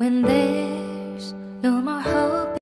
When there's no more hope.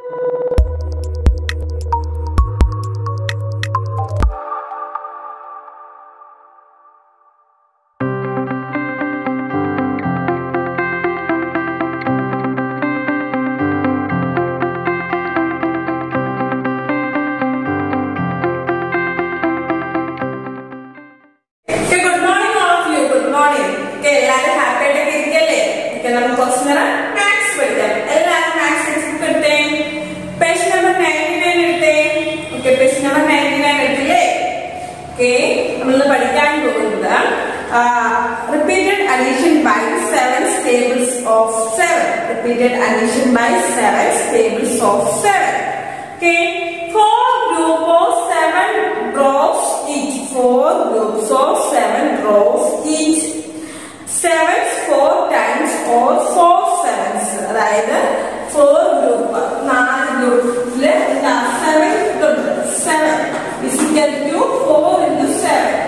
Okay, good morning all of you. Good morning. Okay, എല്ലാവരും happy ആയിട്ടൊക്കെ ഇരിക്കല്ലേ okay നമുക്ക് കുറച്ച് നേരം മാത്സ് പഠിക്കാം എല്ലാവരും മാത്സ് ടെക്സ്റ്റ് ബുക്ക് എടുത്തേ പേജ് നമ്പർ നയൻറ്റി നയൻ എടുത്തേ okay page number ninety nine എടുത്തില്ലേ ഓക്കെ നമ്മൾ പഠിക്കാൻ പോകുന്നത് repeated addition by seven tables of seven repeated addition by seven tables of seven Okay, four group of seven rows each. Four groups of seven rows each. Sevens four times or four sevens. അതായത് four group നാല് ഗ്രൂപ്പില് seven ഇട്ടുണ്ട് seven is equal to four into seven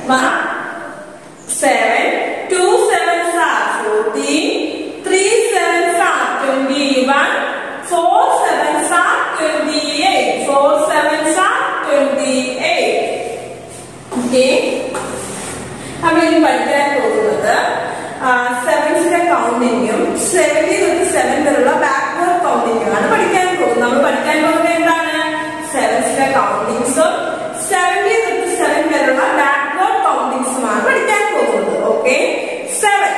seven two sevens are fourteen three sevens are twenty one four sevens are twenty eight four sevens are twenty eight okay നമ്മൾ ഇനി പഠിക്കാൻ പോകുന്നത് സെവൻസിന്റെ കൗണ്ടിങ്ങും സെവന്റി തൊട്ട് സെവൻ വരെയുള്ള ബാക്ക്വേർഡ് കൗണ്ടിങ്ങും ആണ് പഠിക്കാൻ പോകുന്നത് നമ്മൾ പഠിക്കാൻ പോകുന്നത് എന്താണ് സെവൻസിന്റെ കൗണ്ടിങ്സും സെവന്റി തൊട്ട് സെവൻ വരെയുള്ള ബാക്ക്വേർഡ് കൗണ്ടിങ്സുമാണ് പഠിക്കാൻ പോകുന്നത് ഓക്കെ സെവൻ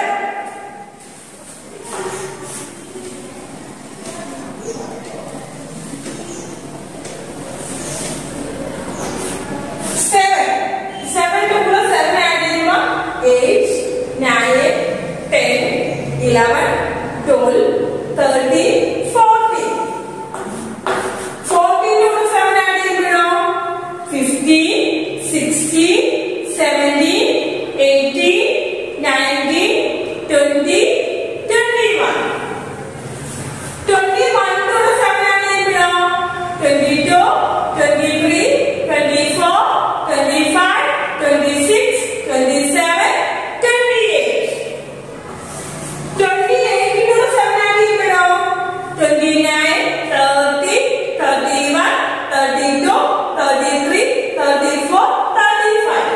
സെവൻ സെവന്റെ കൂടെ സെവൻ ആഡ് ചെയ്യുമ്പോൾ eight nine ten eleven twelve thirty forty ഫോർട്ടീൻ്റെ കൂടെ സെവൻ ആഡ് ചെയ്യുമ്പോഴോ fifteen sixteen seventeen eighteen nineteen twenty twenty one twenty വണ്ണിനോട് സെവൻ ആഡ് ചെയ്യുമ്പോഴോ twenty two twenty three twenty four twenty five twenty six twenty seven twenty eight twenty എയ്റ്റിനോട് seven add ചെയ്യുമ്പോഴോ twenty nine thirty thirty one thirty two thirty three thirty four thirty five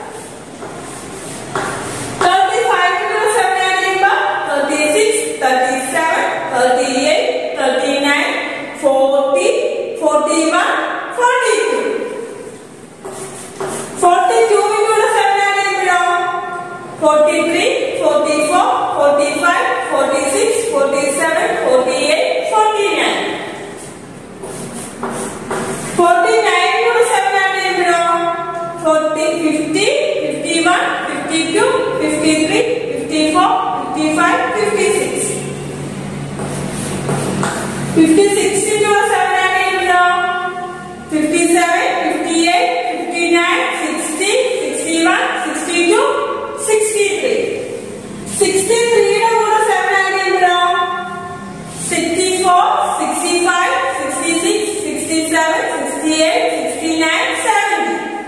thirty ഫൈവിനോട് seven add ചെയ്യുമ്പോൾ thirty six thirty seven thirty eight thirty nine forty forty one forty two forty ടുവിനോട് seven add ചെയ്യുമ്പോഴോ forty three forty four forty five forty six forty seven forty eight forty nine forty നയനിനോട് seven add ചെയ്യുമ്പോഴോ forty fifty fifty one fifty two fifty three fifty four fifty five fifty six fifty സിക്സിനോട് seven add ചെയ്യുമ്പോഴോ fifty seven fifty eight fifty nine sixty sixty one sixty two sixty three sixty ത്രീയുടെ കൂടെ seven add ചെയ്യുമ്പോഴോ sixty four sixty five sixty six sixty seven sixty eight sixty nine seventy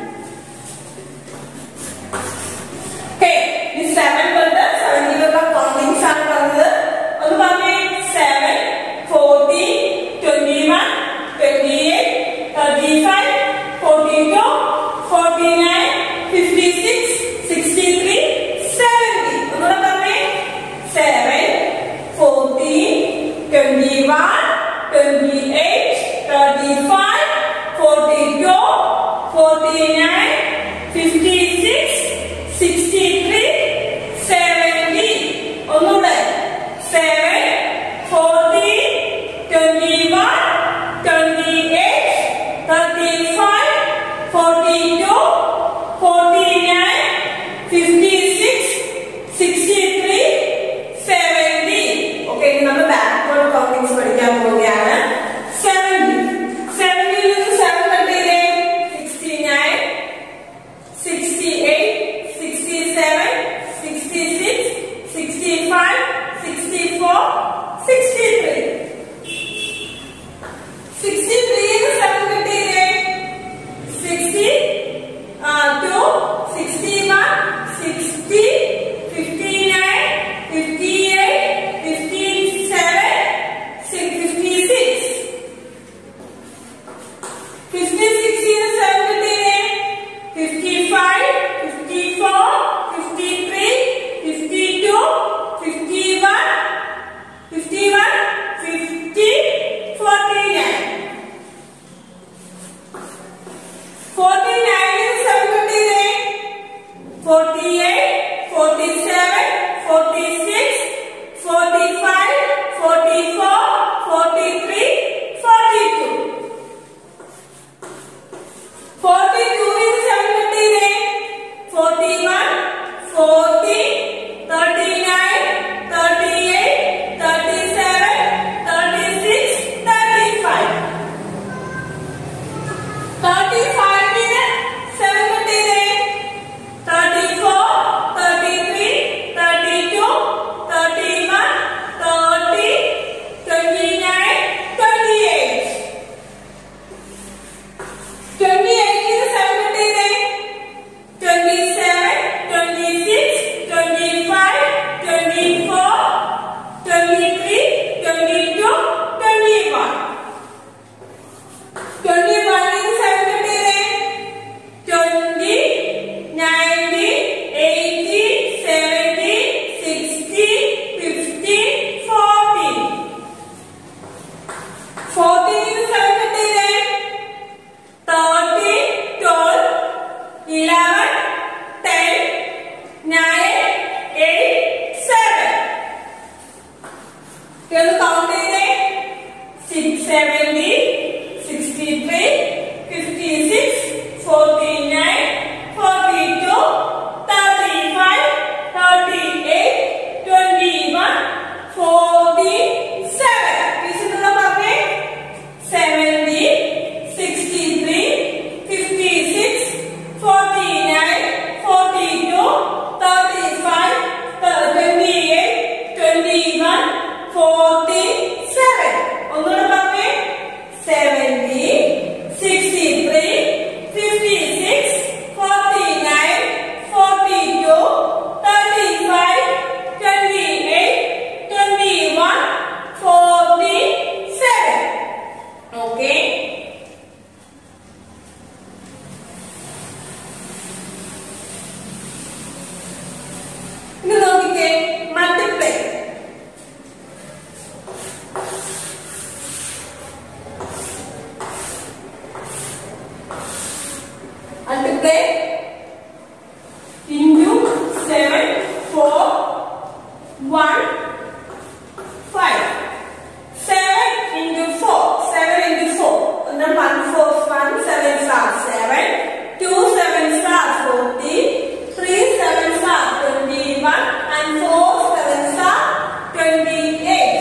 ഈ seven തൊട്ട് സെവൻറ്റിയിലുള്ള countings ആണ് പറഞ്ഞത് ഒന്ന് പറഞ്ഞേ seven forty twenty one twenty eight thirty five forty two forty nine fifty six sixty three seventy ഒന്നുകൂടെ പറഞ്ഞേ seven forty twenty one twenty eight thirty five forty two forty nine fifty six sixty three seventy ഒന്നുകൂടെ seven forty twenty one twenty eight thirty five forty two forty nine fifty six sixty three seventy okay ഇനി നമ്മൾ backward countings പഠിക്കാൻ പോവുകയാണ് seventy സെവൻറ്റിയിൽ നിന്ന് seven cut ചെയ്തേ sixty nine sixty eight sixty seven sixty six sixty five sixty four sixty three sixty ത്രീയിൽ seven cut ചെയ്തേ sixty two sixty one sixty fifty nine fifty eight fifty seven ഒന്ന് count ചെയ്തേ six seventy sixty three fifty six forty nine forty two thirty five thirty eight twenty one forty seven ടീച്ചറിനുള്ള പറഞ്ഞേ seventy sixty three fifty six forty nine forty two thirty five twenty eight twenty one forty seven ഒന്നുകൂടെ പറഞ്ഞേ seventy sixty three fifty six forty nine forty two thirty five twenty eight twenty one forty seven okay ഇനി നോക്കിക്കേ multiply multiply into seven four one five seven into four seven into four ഒന്ന് one four one seven star seven two seven star forty three seven star twenty one and four seven star twenty eight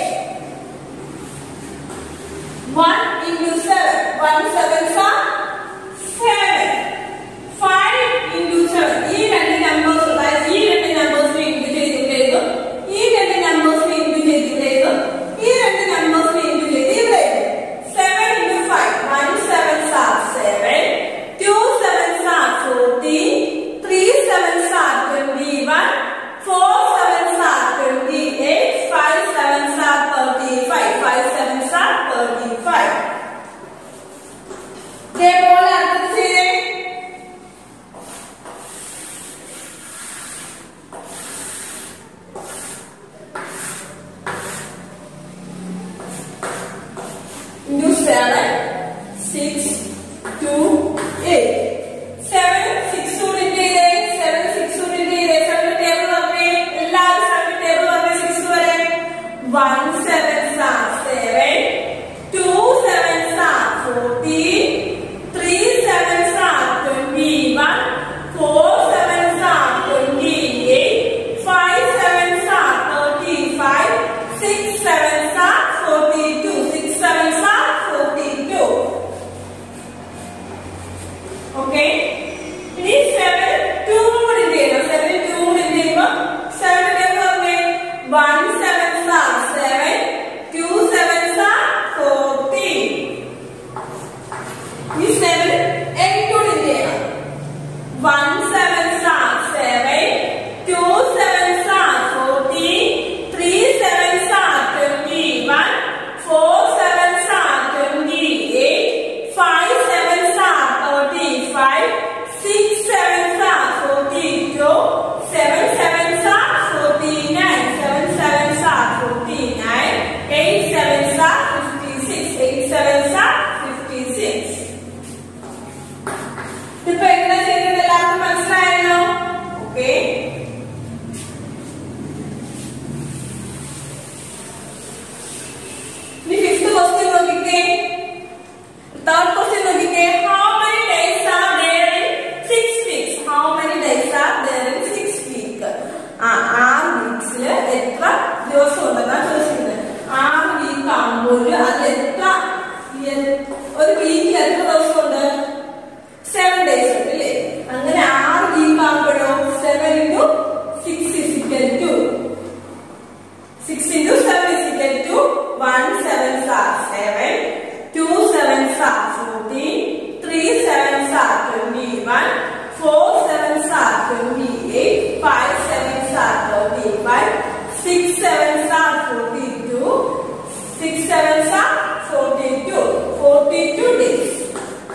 one into seven one seven star seven five into seven ഈ രണ്ട് numbers അതായത് ഈ രണ്ട് നമ്പേഴ്സിനെ into ചെയ്തിട്ടേക്കും ഈ രണ്ട് നമ്പേഴ്സിനെ into ചെയ്തിട്ടേക്കും ഈ രണ്ട് നമ്പേഴ്സിനെ into ചെയ്ത് ഇവിടെ seven into five one seven sir seven two seven sir forty three seven sir twenty one four seven sir twenty eight five seven sir thirty five five seven sir thirty five ഇതേപോലെ അടുത്തത് ചെയ്തേ into seven, six, two, eight. Seven, six two into eight, seven, six two into eight, seven table പറഞ്ഞേ എല്ലാവരും seven table പറഞ്ഞേ six വരെ one seven star seven, two seven star forty, three seven star twenty one, four seven star twenty eight, five seven star thirty five, six seven star forty two, six seven star forty two. Okay. ഇനി seven two കൂടി ചെയ്യണം seven two കൂടി ചെയ്യുമ്പോൾ seven പറഞ്ഞേ one seven star seven two seven star fourteen ഇനി seven eight കൂടി ചെയ്യണം one seven star seven two seven star fourteen three seven star twenty one four seven star twenty eight five seven star thirty five six seven star forty two seven seven star forty nine seven seven star forty nine eight seven star fifty six eight seven star fifty six ഇപ്പൊ എങ്ങനെ ചെയ്തത് എല്ലാവർക്കും മനസ്സിലായല്ലോ okay ഇനി fifth question നോക്കിക്കേ third question നോക്കിക്കേ how many days are there in six weeks how many days are there in six week ആ ആറ് വീക്സിൽ എത്ര ദിവസം ഉണ്ടെന്നാ ചോദിച്ചിരുന്നത് ആറ് വീക്ക് ആകുമ്പോൾ അതിൽ എത്ര എ- ഒരു വീക്കിൽ എത്ര ദിവസം ഉണ്ട് സെവൻ ഡേയ്സ് ഉണ്ട് അല്ലേ അങ്ങനെ ആറ് വീക്ക് ആകുമ്പോഴോ seven into six is equal to six into seven is equal to one seven sir seven two seven sir fourteen three seven sir twenty one four seven sir twenty eight five seven sir thirty five six seven sir forty two six seven sir forty two forty two days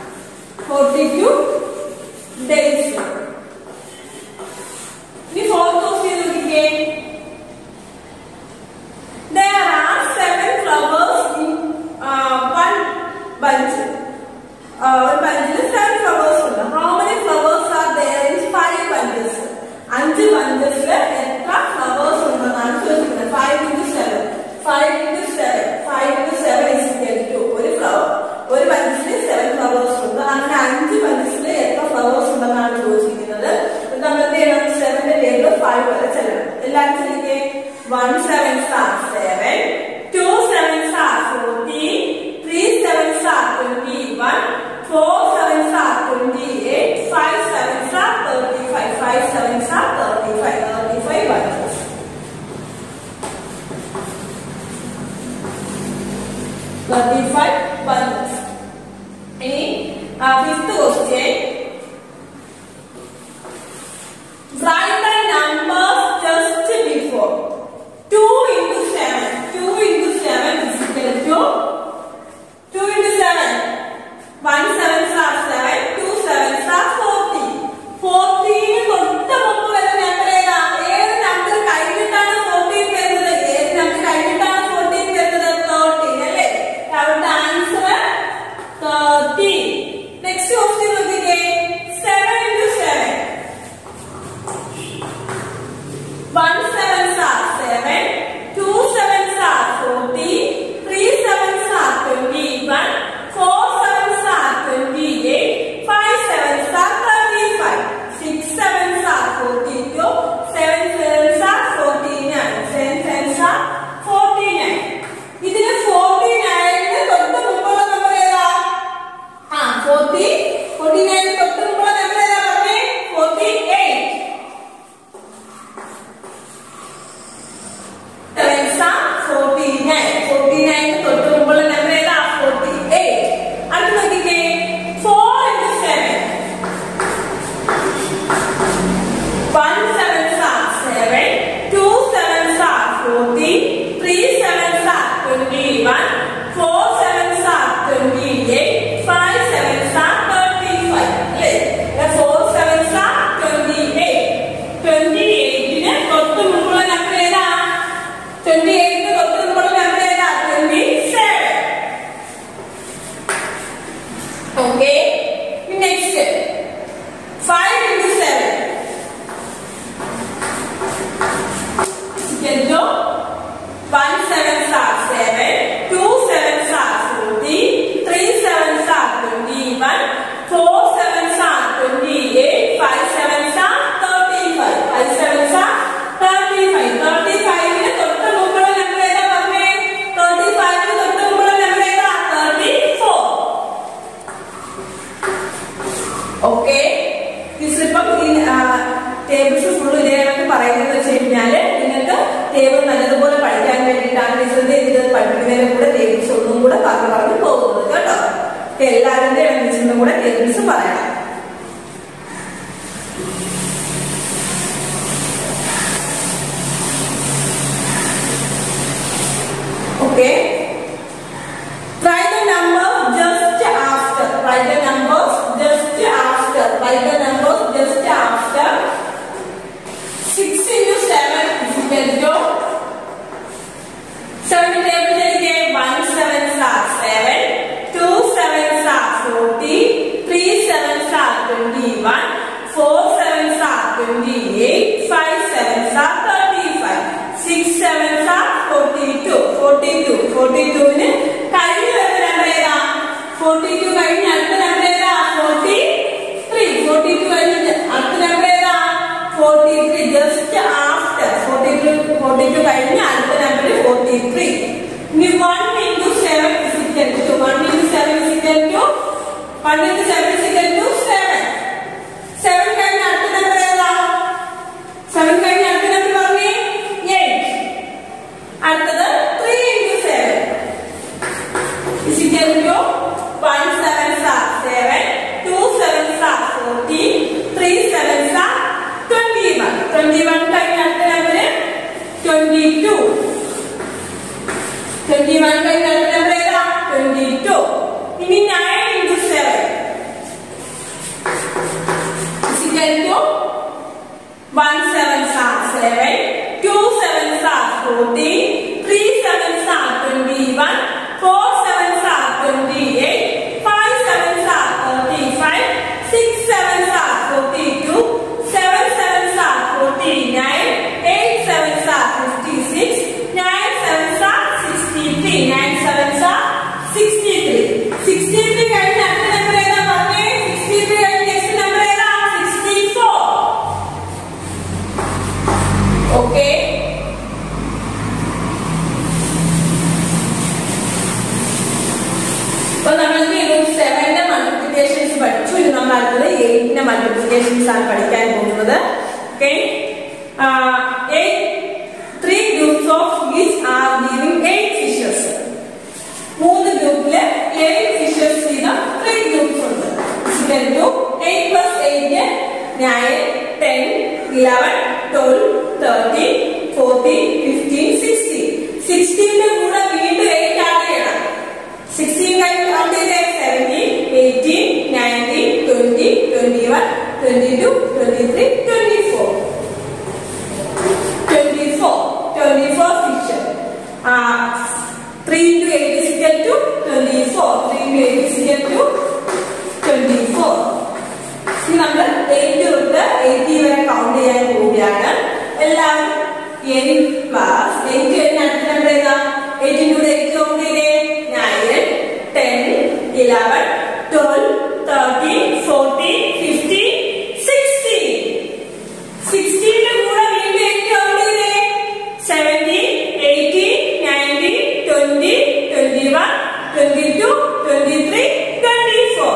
thirty five ബന്ധസ് ഇനി fifth question Write the numbers just before. 2 into 7. 2 into 7 is equal to 2 into 7. 1 7 are 7. 2 7 are 40. 40 തൊട്ട് മുമ്പ് വരുന്ന number ഏതാ ഏത് number കഴിഞ്ഞിട്ടാണ് 14 വരുന്നത് ഏത് നമ്പർ കഴിഞ്ഞിട്ടാണ് 14 വരുന്നത് 13 അല്ലേ അവരുടെ ആൻസർ 13 നെക്സ്റ്റ് ക്വസ്റ്റ്യൻ നോക്കിക്കേ 7 into 7 One sevens are seven, two sevens are forty, three sevens are twenty-one, four sevens are twenty-eight, five sevens are thirty-five, six sevens are forty-two, seven sevens are forty-nine, seven sevens are forty-nine. ഇതിന് forty നയനിന് തൊട്ട് മുമ്പുള്ള number ഏതാ ആ forty forty നയനിന് തൊട്ട് മുമ്പുള്ള number ഏതാ പറഞ്ഞേ forty eight sevens ആ ഫോർട്ടി നയൻ ഫോർട്ടി നയൻ തൊട്ട് മുമ്പുള്ള നമ്പർ ഏതാ ഫോർട്ടി എയ്റ്റ് അടുത്ത് നോക്കിക്കേ four into seven one sevens ആ സെവൻ ടു സെവൻസ് ആ ഫോർട്ടി ത്രീ സെവൻസ് ആ ട്വന്റി വൺ ഫോർ സെവൻസ് ആ ട്വന്റി എയ്റ്റ് ഫൈവ് സെവൻസ് ആ തേർട്ടി ഫൈവ് അല്ലേ ഫോർ സെവൻസ് ആ ട്വന്റി എയ്റ്റ് ട്വന്റി എയ്റ്റിന് തൊട്ട് മുമ്പുള്ള നമ്പർ ഏതാ ട്വന്റി എയ്റ്റിന് തൊട്ട് മുമ്പുള്ള നമ്പർ ഏതാ twenty seven okay next five into seven എന്തോ one sevens are seven two sevens are forty three sevens are twenty one four sevens are twenty eight five sevens are thirty five five sevens are thirty five thirty ഫൈവിന് തൊട്ട് മുമ്പുള്ള number ഏതാ പറഞ്ഞേ thirty ഫൈവിന് തൊട്ട് മുമ്പുള്ള number ഏതാ thirty four okay ടീച്ചറിപ്പം ഈ ടേബിൾസ് ഫുള്ള് ഇതേ കണക്ക് പറയുന്നത് വെച്ച് കഴിഞ്ഞാല് നിങ്ങൾക്ക് ടേബിൾ നല്ലതുപോലെ പഠിക്കാൻ വേണ്ടിയിട്ടാണ് ടീച്ചറിന്റെ ഇത് പഠിക്കുന്നതിന് കൂടെ ടേബിൾസ് ഒന്നും കൂടെ പറഞ്ഞു പറഞ്ഞു പോകുന്നത് കേട്ടോ അപ്പൊ എല്ലാവരുടെ ടീച്ചറിന്റെ കൂടെ ടേബിൾസ് പറയണം okay Write the number just after. Write the numbers just after. Write the numbers just after. 6 into 7 is equal to 7 table take 1 sevens are 7, 2 sevens are 40, 3 sevens are 21, 4 sevens are 28, 5 sevens are 35, 6 sevens are 42, 42, 42 ന് കഴിഞ്ഞ വരുന്ന number ഏതാ 42 കഴിഞ്ഞ അടുത്ത number ഏതാ 43, 42 കഴിഞ്ഞ് അടുത്ത number ഏതാ 43 just after 42 42 കഴിഞ്ഞ അടുത്ത നമ്പർ 43 ഇനി 1 into 7 is equal to 1 into 7 is equal to 1 into 7 is equal to 7 7 കഴിഞ്ഞ അടുത്ത നമ്പർ ഏതാ 7 കഴിഞ്ഞ അടുത്ത നമ്പർ പറഞ്ഞേ 8 അടുത്തത് 3 into 7 is equal to 1 sevens are 7 2 sevens are 40 3 sevens are 21 21 കഴിഞ്ഞ അടുത്ത നമ്പർ 22 21 കഴിഞ്ഞ അടുത്ത നമ്പർ ഏതാ 22 ഇനി 9 into 7 is equal to 1 sevens are 7 2 sevens are 40 3 sevens are 21 4 sevens are 28 5 sevens are 35 6 sevens are 42 7 sevens are 49 8 sevens are 56 9 sevens are 63 9 sevens are 63 63 കഴിഞ്ഞ അടുത്ത number ഏതാ പറഞ്ഞേ 63 കഴിഞ്ഞ നെക്സ്റ്റ് നമ്പർ ഏതാ 64 ഓക്കെ അപ്പൊ നമ്മൾക്ക് ഇത് സെവന്റെ മൾട്ടിപ്ലിക്കേഷൻസ് പഠിച്ചു ഇനി നമ്മൾ അടുത്തത് എയ്റ്റിന്റെ മൾട്ടിപ്ലിക്കേഷൻസ് ആണ് പഠിക്കാൻ പോകുന്നത് okay three groups of fish are giving eight fishes മൂന്ന് സിക്സ്റ്റീന്റെ കൂടെ വീണ്ടും എയ്റ്റ് ആഡ് ചെയ്യണം സിക്സ്റ്റീൻ കൗണ്ട് ചെയ്തേ seventeen eighteen nineteen twenty twenty one twenty two twenty three twenty four twenty four twenty four fiction three into eight is equal to twenty four three into eight is equal to twenty four ഇനി നമ്മൾ eight തൊട്ട് eighty വരെ count ചെയ്യാൻ പോവുകയാണ് എല്ലാവരും N plus eight കഴിഞ്ഞ അടുത്ത number ഏതാ എയ്റ്റിൻ്റെ കൂടെ എയ്റ്റ് കൗണ്ട് ചെയ്തേ nine ten eleven twelve thirteen fourteen fifteen sixteen സിക്സ്റ്റീന്റെ കൂടെ വീണ്ടും എയ്റ്റ് കൗണ്ട് ചെയ്തേ seventeen eighteen nineteen twenty twenty one twenty two twenty three twenty four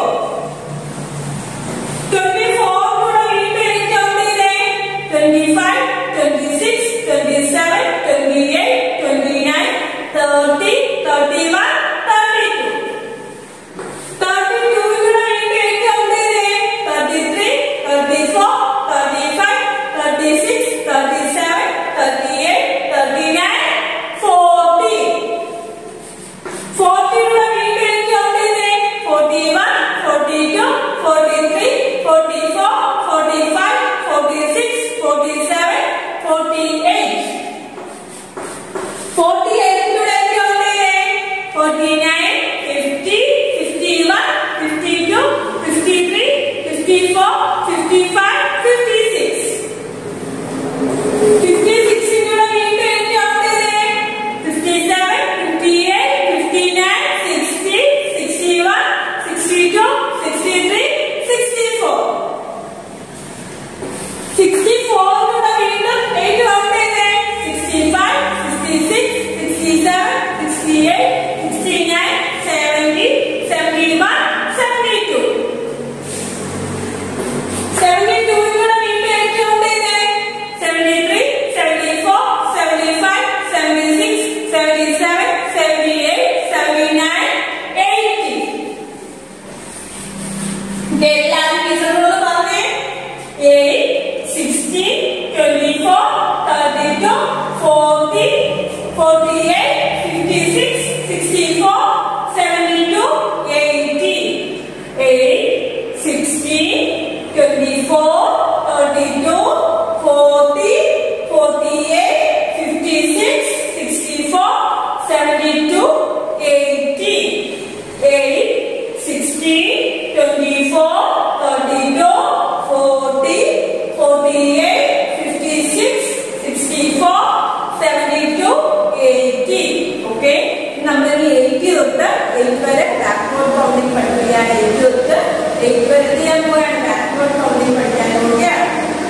twenty four കൂടെ വീണ്ടും എയ്റ്റ് കൗണ്ട് ചെയ്തേ twenty five twenty six twenty seven twenty eight twenty nine thirty thirty one thirty two thirty two കൂടെ വീണ്ടും eight count ചെയ്തേ thirty three thirty four thirty five thirty six thirty seven thirty eight thirty nine forty forty കൂടെ വീണ്ടും eight count ചെയ്തേ forty one forty two forty three forty four forty five forty six forty seven forty eight forty എയ്റ്റിലൂടെ count ചെയ്തേ forty nine fifty fifty one fifty two fifty three fifty four fifty five fifty six fifty സിക്സിലൂടെ വീണ്ടും eight count ചെയ്തേ fifty seven fifty eight fifty nine sixty sixty one sixty two sixty three sixty four sixty ഫോറിലൂടെ വീണ്ടും eight count ചെയ്തേ sixty five sixty six sixty seven sixty eight sixty nine seventy seventy one seventy two seventy ടൂയിലൂടെ വീണ്ടും eight count ചെയ്തേ seventy three seventy four seventy five seventy six seventy seven seventy eight seventy nine eighty എല്ലാവരും ടീച്ചറിനോട് പറഞ്ഞേ eight sixteen twenty four thirty two forty forty eight fifty six sixty four seventy two eighty eight sixteen twenty four thirty two forty forty eight fifty six sixty four seventy two eighty eight sixteen twenty four thirty two forty forty eight fifty six sixty four seventy two eighty okay നമ്മൾ ഇനി eighty തൊട്ട് eight വരെ backward counting പഠിക്കുകയാണ് eight തൊട്ട് eight വരെ എന്ത് ചെയ്യാൻ പോവുകയാണ് ബാക്ക്വേർഡ് കൗണ്ടിങ് പഠിക്കാൻ പോവുകയാണ്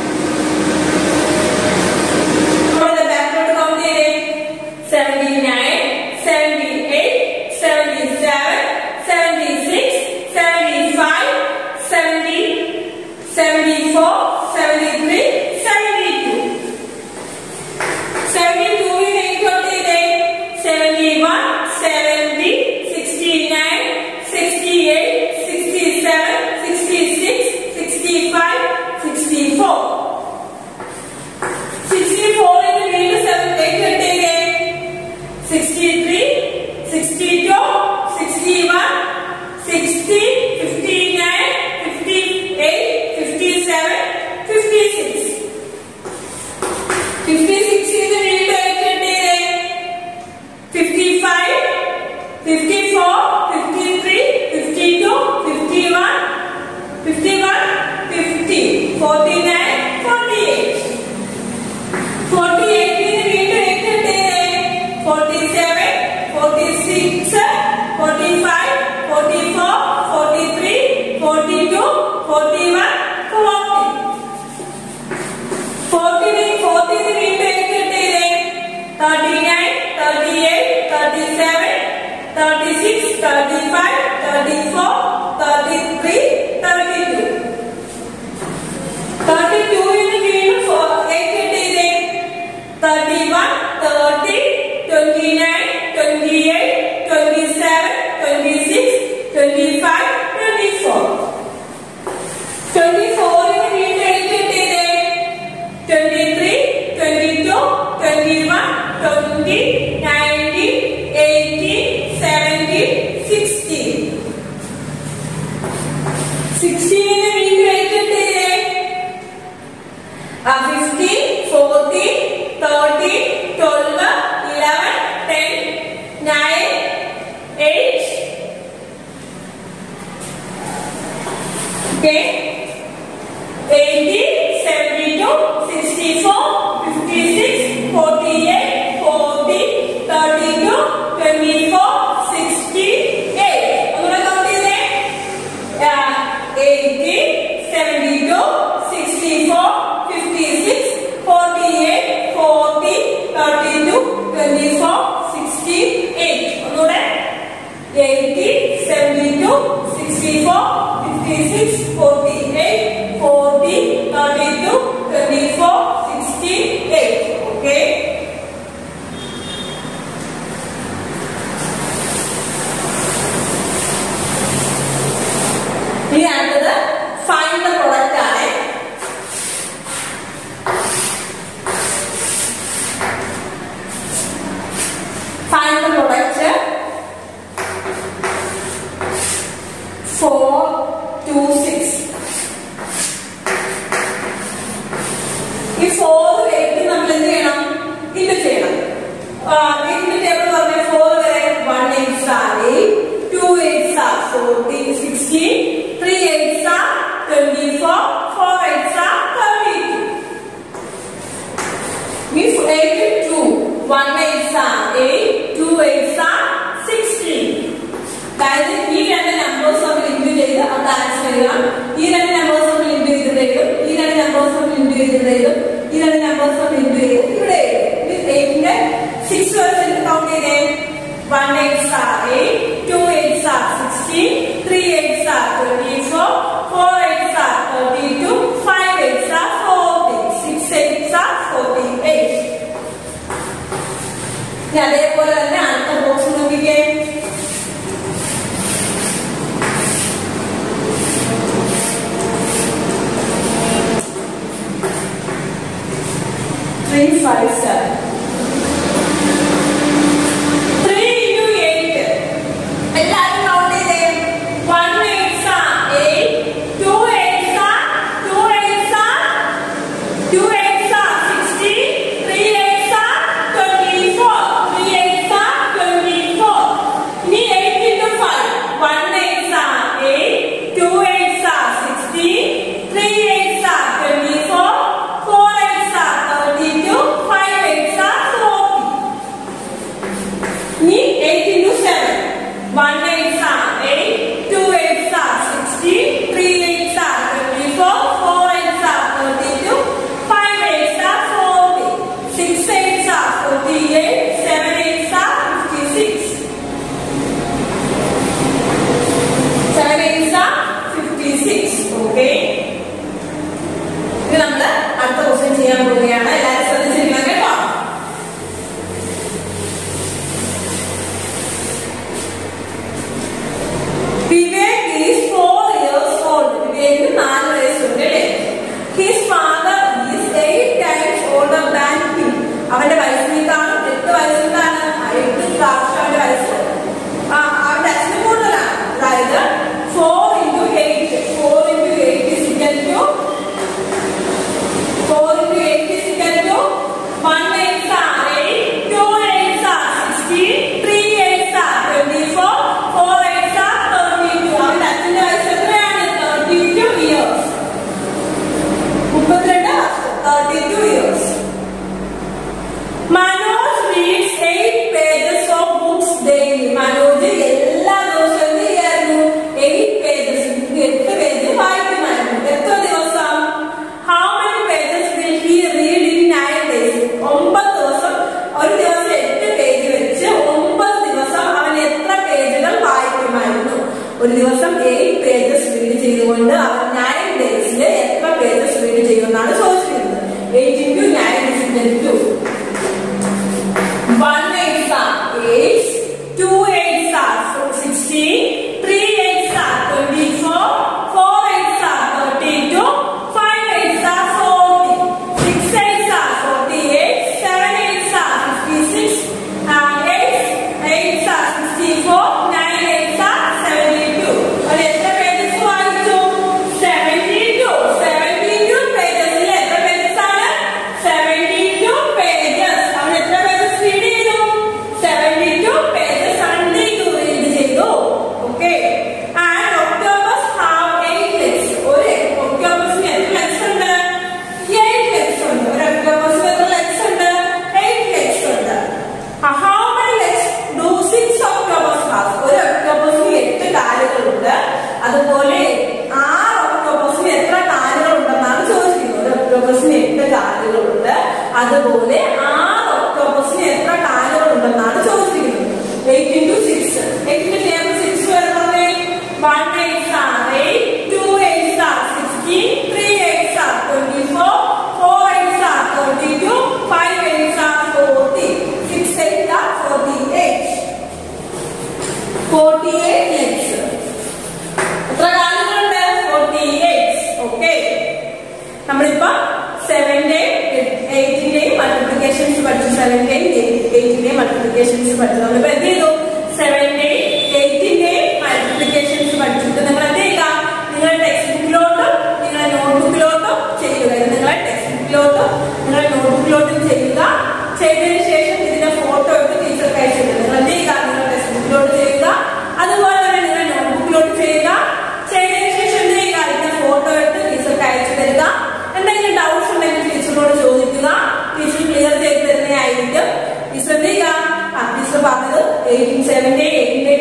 നമ്മളിത് ബാക്ക്വേർഡ് കൗണ്ട് ചെയ്തേ seventy nine seventy eight seventy seven seventy six seventy five seventy seventy four seventy three seventy two seventy ടൂവിന് എയ്റ്റ് കൗണ്ട് ചെയ്തേ seventy one seventy sixty nine sixty eight sixty seven sixty six sixty five sixty four sixty ഫോറിന് വീണ്ടും seven eight കിട്ടിയില്ലേ sixty three sixty two sixty one sixty fifty nine fifty eight fifty seven fifty six fifty സിക്സിന് വീണ്ടും eight കിട്ടിയില്ലേ fifty five fifty four fifty three fifty two fifty one fifty one fifty forty nine forty eight forty എയ്റ്റിന് വീണ്ടും eight കിട്ടിയില്ലേ forty seven forty six forty five forty four forty three forty two forty one forty ഫോർട്ടിന് ഫോർട്ടിന് വീണ്ടും eight കിട്ടിയില്ലേ thirty nine thirty eight thirty seven thirty six thirty five thirty four thirty three thirty two thirty ടുവിന് വീണ്ടും eight കിട്ടിയില്ലേ thirty one thirty twenty nine twenty eight twenty seven twenty six twenty five twenty four twenty ഫോറിന് വീണ്ടും eight കിട്ടിയില്ലേ twenty three twenty two twenty one twenty nineteen എന്ത് ചെയ്തു ഈ രണ്ട് നമ്പേഴ്സ് ഒന്ന് ഇൻറ്റു ചെയ്തു ഇവിടെ എയ്റ്റിന്റെ സിക്സ് പെർസെന്റ് കൗണ്ട് ചെയ്തേ one eights are eight two eights are sixteen three eights are twenty four four eights are thirty two five eights are forty six eights are forty eight ഇനി അതേപോലെ തന്നെ അടുത്ത box നോക്കിക്കേ three five seven three into eight എല്ലാവരും count ചെയ്തേ one eights are eight two eights are two eights are two eights are sixty three eights are twenty four three eights are twenty four ഇനി eight into five one eights are eight two eights are sixty three eights are twenty four four eights are thirty two five eights are forty ഇനി eight into seven one eights are eight two eights are sixty three eights are twenty four four eights are thirty two five eights are forty six eights are forty eight seven eights are fifty six seven eights are fifty six okay ഇത് നമ്മൾ അടുത്ത question ചെയ്യാൻ പോവുകയാണ് എല്ലാവരും ശ്രദ്ധിച്ചിരിക്കണം കേട്ടോ Vivek is four years old വിവേകിന് നാല് വയസ്സുണ്ട് അല്ലേ his father is eight times older than him അവന്റെ വയസ്സിനേക്കാളും എട്ട് വയസ്സിലാണ് എട്ട് പ്രാവശ്യം അവന്റെ വയസ്സ് ആ, അവന്റെ അച്ഛന് കൂടുതലാണ് അതായത് four into eight four into eight is equal to four into eight is equal to one eights are eight two eights are sixty three eights are twenty four four eights are thirty two അവന്റെ അച്ഛന്റെ വയസ്സ് എത്രയാണ് thirty two years മുപ്പത്തിരണ്ട് thirty two years Manoj reads eight pages of books daily Manoj എല്ലാ ദിവസവും എന്ത് ചെയ്യായിരുന്നു eight pages എട്ട് പേജ് വായിക്കുമായിരുന്നു എത്ര ദിവസം how many pages will he read in nine days ഒമ്പത് ദിവസം ഒരു ദിവസം എട്ട് പേജ് വെച്ച് ഒമ്പത് ദിവസം അവൻ എത്ര പേജുകൾ വായിക്കുമായിരുന്നു ഒരു ദിവസം എയ്റ്റ് പേജസ് റീഡ് ചെയ്തുകൊണ്ട് അവൻ നയൻ ഡേയ്സിൽ എത്ര പേജസ് റീഡ് ചെയ്യുമെന്നാണ് ചോദിച്ചിരുന്നത് eight into nine to One eights are eight, two eights are sixteen, three eights are twenty-four, four eights are thirty-two, five eights are forty, six eights are forty-eight, seven eights are fifty-six, and eight eights are sixty-four, nine eights are seventy-two. അപ്പോൾ എത്ര pages വായിച്ചു? Seventy-two. Seventy-two pages ൽ എത്ര pages ആണ്? Seventy-two pages. അവൻ എത്ര pages read ചെയ്തു? Seventy-two pages until read ചെയ്തു. Okay. And octopus have eight legs. ഒരു octopusന് എത്ര legs ഉണ്ട്? Eight legs ഉണ്ട്. ഒരു octopusന് എത്ര legs ഉണ്ട്? Eight legs ഉണ്ട്. Uh, How many legs do six octopus have? ഒരു octopusന് എട്ട് കാലുകളുണ്ട്. അതുപോലെ ആറ് octopusന് എത്ര കാലുകൾ ഉണ്ടെന്നാണ് ചോദിച്ചിരിക്കുന്നത്. ഒരു octopusന് എട്ട് കാലുകളുണ്ട്. അതുപോലെ ആറ് octopusന് എത്ര കാലുകൾ ഉണ്ടെന്നാണ് ചോദിച്ചിരിക്കുന്നത്. Eight into six. Eight ന്റെ table six വരുന്നത് one eights are eight, two eights are sixteen, three eights are twenty-four, four eights are thirty-two, five eights are forty, six eights are forty-eight. Forty-eight legs. എത്ര കാലുകളുണ്ട് forty eight okay നമ്മളിപ്പോ സെവന്റെയും എയ്റ്റിന്റെയും multiplications പഠിച്ചു സെവന്റെയും എയ്റ്റിന്റെയും multiplications പഠിച്ചു നമ്മളിപ്പോ എന്ത് ചെയ്തു സെവന്റെയും എയ്റ്റിന്റെയും multiplications പഠിച്ചിട്ട് നിങ്ങൾ എന്ത് ചെയ്യുക നിങ്ങളുടെ ടെക്സ്റ്റ് ബുക്കിലോട്ടും നിങ്ങളുടെ നോട്ട്ബുക്കിലോട്ടും ചെയ്യുക ഇത് നിങ്ങളുടെ ടെക്സ്റ്റ് ബുക്കിലോട്ടും നിങ്ങളുടെ നോട്ട്ബുക്കിലോട്ടും ചെയ്യുക ചെയ്തതിനു ശേഷം ഇതിന്റെ ഫോട്ടോ എടുത്ത് ടീച്ചർക്ക് അയച്ചിട്ട് നിങ്ങൾ എന്ത് ചെയ്യുക നിങ്ങളുടെ ടെക്സ്റ്റ് ബുക്കിലോട്ട് ചെയ്യുക അതുപോലെ തന്നെ നിങ്ങളുടെ നോട്ട്ബുക്കിലോട്ട് ചെയ്യുക ചെയ്തതിനു ശേഷം എന്ത് ചെയ്യുക ഇതിന്റെ ഫോട്ടോ എടുത്ത് ടീച്ചർക്ക് അയച്ചു തരിക എന്തെങ്കിലും ഡൗട്ട്സ് ഉണ്ടെങ്കിൽ ടീച്ചറിനോട് ചോദിക്കുക ടീച്ചർ ക്ലിയർ ചെയ്ത് തരുന്നതായിരിക്കും ടീച്ചർ എന്ത് ചെയ്യുക ആ ടീച്ചർ പറഞ്ഞത് എയ്റ്റീൻ സെവന്റി എയ്റ്റിന്റെ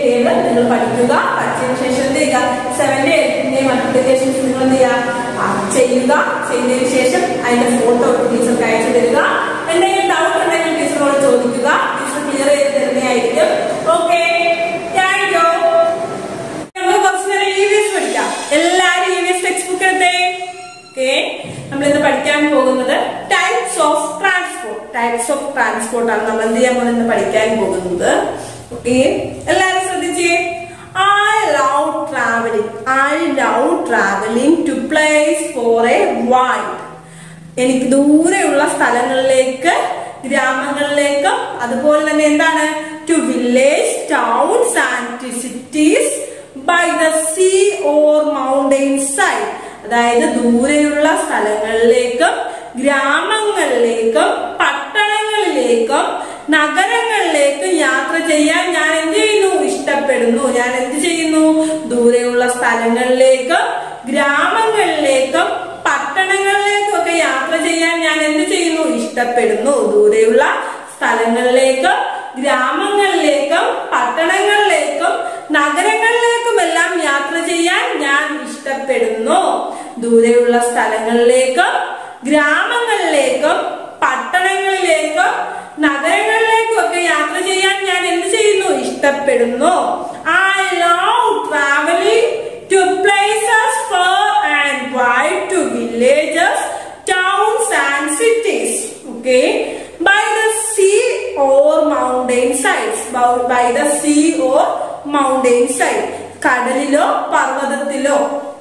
ടേബിൾ നിങ്ങൾ പഠിക്കുക പഠിച്ചതിന് ശേഷം എന്ത് ചെയ്യുക സെവന്റെ എയ്റ്റിന്റെയും മൾട്ടിപ്ലിക്കേഷൻസ് നിങ്ങൾ എന്ത് ചെയ്യുക ആ, ചെയ്യുക ചെയ്തതിന് ശേഷം അതിന്റെ ഫോട്ടോ ടീച്ചർക്ക് അയച്ചു തരിക എന്തെങ്കിലും ഡൗട്ട് ഉണ്ടെങ്കിൽ ടീച്ചറോട് ചോദിക്കുക ടീച്ചർ ക്ലിയർ ചെയ്ത് തരുന്നതായിരിക്കും ഓക്കെ താങ്ക് യു നമുക്ക് കുറച്ച് നേരം ഇ വി എസ് പഠിക്കാം എല്ലാരും E V S text book എടുത്തേ ഓക്കെ നമ്മൾ ഇന്ന് പഠിക്കാൻ പോകുന്നത് types of transport types of transport ആണ് നമ്മൾ എന്ത് ചെയ്യാൻ പോകുന്നത് ഇന്ന് പഠിക്കാൻ പോകുന്നത് ഓക്കെ എല്ലാരും ശ്രദ്ധിച്ചേ I love travelling I love travelling to place for a wide എനിക്ക് ദൂരെയുള്ള സ്ഥലങ്ങളിലേക്ക് ഗ്രാമങ്ങളിലേക്കും അതുപോലെ തന്നെ എന്താണ് to village towns and cities by the sea or mountain side അതായത് ദൂരെയുള്ള സ്ഥലങ്ങളിലേക്കും ഗ്രാമങ്ങളിലേക്കും പട്ടണങ്ങളിലേക്കും നഗരങ്ങളിലേക്കും യാത്ര ചെയ്യാൻ ഞാൻ എന്ത് ചെയ്യുന്നു ഇഷ്ടപ്പെടുന്നു ഞാൻ എന്ത് ചെയ്യുന്നു ദൂരെയുള്ള സ്ഥലങ്ങളിലേക്കും ഗ്രാമങ്ങളിലേക്കും പട്ടണങ്ങളിലേക്കും ഒക്കെ യാത്ര ചെയ്യാൻ ഞാൻ എന്ത് ചെയ്യുന്നു ഇഷ്ടപ്പെടുന്നു ദൂരെയുള്ള സ്ഥലങ്ങളിലേക്കും ഗ്രാമങ്ങളിലേക്കും പട്ടണങ്ങളിലേക്കും നഗരങ്ങളിലേക്കും എല്ലാം യാത്ര ചെയ്യാൻ ഞാൻ ഇഷ്ടപ്പെടുന്നു ദൂരെയുള്ള സ്ഥലങ്ങളിലേക്കും ഗ്രാമങ്ങളിലേക്കും പട്ടണങ്ങളിലേക്കും നഗരങ്ങളിലേക്കും ഒക്കെ യാത്ര ചെയ്യാൻ ഞാൻ എന്ത് ചെയ്യുന്നു ഇഷ്ടപ്പെടുന്നു I love travelling to places far and wide to villages towns and cities okay by the sea or mountain sides by the sea or mountain side കടലിലോ പർവ്വതത്തിലോ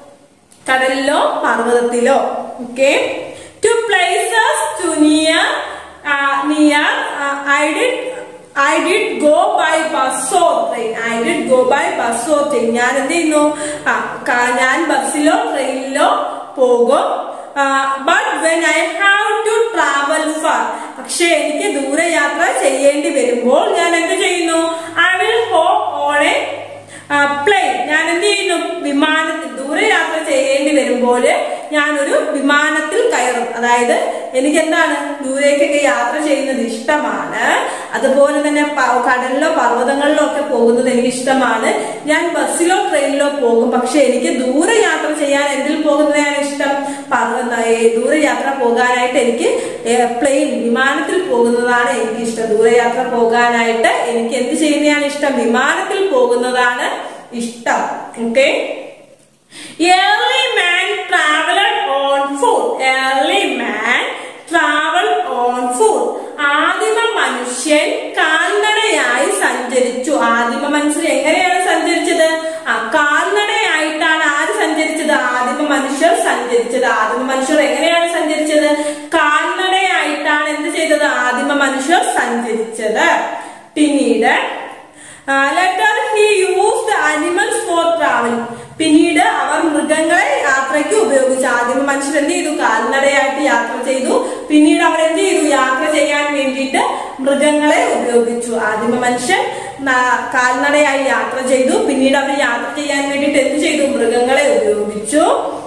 കടലിലോ പർവ്വതത്തിലോ okay to places to near near I did I did go by bus or train I did go by bus or train ഞാൻ എന്ത് ചെയ്യുന്നു ആ, ക- ഞാൻ ബസ്സിലോ ട്രെയിനിലോ പോകും but when I have to travel far പക്ഷെ എനിക്ക് ദൂരയാത്ര ചെയ്യേണ്ടി വരുമ്പോൾ ഞാൻ എന്ത് ചെയ്യുന്നു I will hop on a plane ഞാൻ എന്ത് ചെയ്യുന്നു വിമാനത്തിൽ ദൂരയാത്ര ചെയ്യേണ്ടി വരുമ്പോൾ ഞാനൊരു വിമാനത്തിൽ കയറും അതായത് എനിക്ക് എന്താണ് ദൂരേക്കൊക്കെ യാത്ര ചെയ്യുന്നത് ഇഷ്ടമാണ് അതുപോലെ തന്നെ പ- കടലിലോ പർവ്വതങ്ങളിലോ ഒക്കെ പോകുന്നത് എനിക്ക് ഇഷ്ടമാണ് ഞാൻ ബസ്സിലോ ട്രെയിനിലോ പോകും പക്ഷെ എനിക്ക് ദൂരയാത്ര ചെയ്യാൻ എന്തിൽ പോകുന്നതാണ് ഇഷ്ടം പർവ്വത ഏ, ദൂരയാത്ര പോകാനായിട്ട് എനിക്ക് പ്ലെയിൻ വിമാനത്തിൽ പോകുന്നതാണ് എനിക്ക് ഇഷ്ടം ദൂരയാത്ര പോകാനായിട്ട് എനിക്ക് എന്ത് ചെയ്യുന്നതാണ് ഇഷ്ടം വിമാനത്തിൽ പോകുന്നതാണ് ഇഷ്ടം okay Early man traveled on foot. Early man traveled on foot. ആദിമ മനുഷ്യൻ കാൽനടയായി സഞ്ചരിച്ചു ആദിമ മനുഷ്യൻ എങ്ങനെയാണ് സഞ്ചരിച്ചത് ആ കാൽനടയായിട്ടാണ് ആര് സഞ്ചരിച്ചത് ആദിമ മനുഷ്യർ സഞ്ചരിച്ചത് ആദിമ മനുഷ്യർ എങ്ങനെയാണ് സഞ്ചരിച്ചത് കാൽനടയായിട്ടാണ് എന്ത് ചെയ്തത് ആദിമ മനുഷ്യർ സഞ്ചരിച്ചത് പിന്നീട് later he used animals for travel പിന്നീട് അവർ മൃഗങ്ങളെ യാത്രയ്ക്ക് ഉപയോഗിച്ചു ആദ്യം മനുഷ്യർ എന്ത് ചെയ്തു കാൽനടയായിട്ട് യാത്ര ചെയ്തു പിന്നീട് അവർ എന്ത് ചെയ്തു യാത്ര ചെയ്യാൻ വേണ്ടിയിട്ട് മൃഗങ്ങളെ ഉപയോഗിച്ചു ആദിമ മനുഷ്യൻ ന- കാൽനടയായി യാത്ര ചെയ്തു പിന്നീട് അവർ യാത്ര ചെയ്യാൻ വേണ്ടിയിട്ട് എന്ത് ചെയ്തു മൃഗങ്ങളെ ഉപയോഗിച്ചു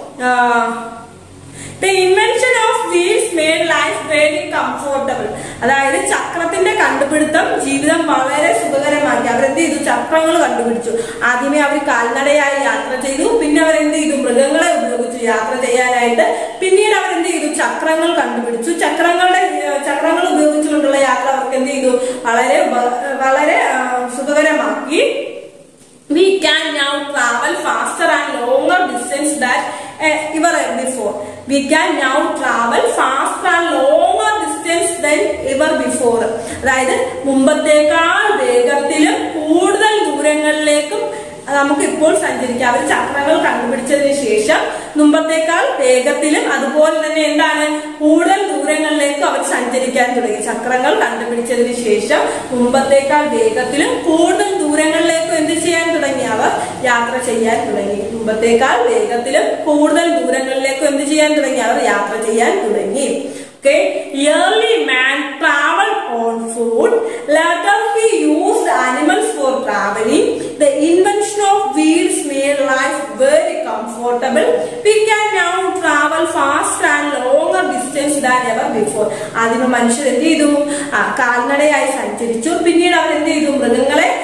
the invention of wheels made life very comfortable അതായത് ചക്രത്തിന്റെ കണ്ടുപിടുത്തം ജീവിതം വളരെ സുഖകരമാക്കി അവരെന്ത് ചെയ്തു ചക്രങ്ങൾ കണ്ടുപിടിച്ചു ആദ്യമേ അവർ കാൽനടയായി യാത്ര ചെയ്തു പിന്നെ അവരെന്ത് ചെയ്തു മൃഗങ്ങളെ ഉപയോഗിച്ചു യാത്ര ചെയ്യാനായിട്ട് പിന്നീട് അവരെന്ത് ചെയ്തു ചക്രങ്ങൾ കണ്ടുപിടിച്ചു ചക്രങ്ങളുടെ ഏഹ്, ചക്രങ്ങൾ ഉപയോഗിച്ചുകൊണ്ടുള്ള യാത്ര അവർക്ക് എന്ത് ചെയ്തു വളരെ ഉപ- വളരെ ആ, സുഖകരമാക്കി we can now travel faster and longer distance that uh, ever before. We can now travel faster and longer distance than ever before. അതായത് മുമ്പത്തേക്കാൾ വേഗത്തിലും കൂടുതൽ ദൂരങ്ങളിലേക്കും നമുക്ക് ഇപ്പോൾ സഞ്ചരിക്കാം അവർ ചക്രങ്ങൾ കണ്ടുപിടിച്ചതിന് ശേഷം മുമ്പത്തേക്കാൾ വേഗത്തിലും അതുപോലെ തന്നെ എന്താണ് കൂടുതൽ ദൂരങ്ങളിലേക്ക് അവർ സഞ്ചരിക്കാൻ തുടങ്ങി ചക്രങ്ങൾ കണ്ടുപിടിച്ചതിന് ശേഷം മുമ്പത്തേക്കാൾ വേഗത്തിലും കൂടുതൽ ദൂരങ്ങളിലേക്കും എന്ത് ചെയ്യാൻ തുടങ്ങി അവർ യാത്ര ചെയ്യാൻ തുടങ്ങി മുമ്പത്തേക്കാൾ വേഗത്തിലും കൂടുതൽ ദൂരങ്ങളിലേക്കും എന്ത് ചെയ്യാൻ തുടങ്ങി അവർ യാത്ര ചെയ്യാൻ തുടങ്ങി Okay, early man traveled on foot. Later he used animals for traveling. The invention of wheels made life very comfortable. We can now travel faster and longer distance than ever before. ആദ്യമ മനുഷ്യർ എന്ത് ചെയ്തു ആ കാൽനടയായി സഞ്ചരിച്ചു പിന്നീട് അവർ എന്ത് ചെയ്തു മൃഗങ്ങളെ എന്ത്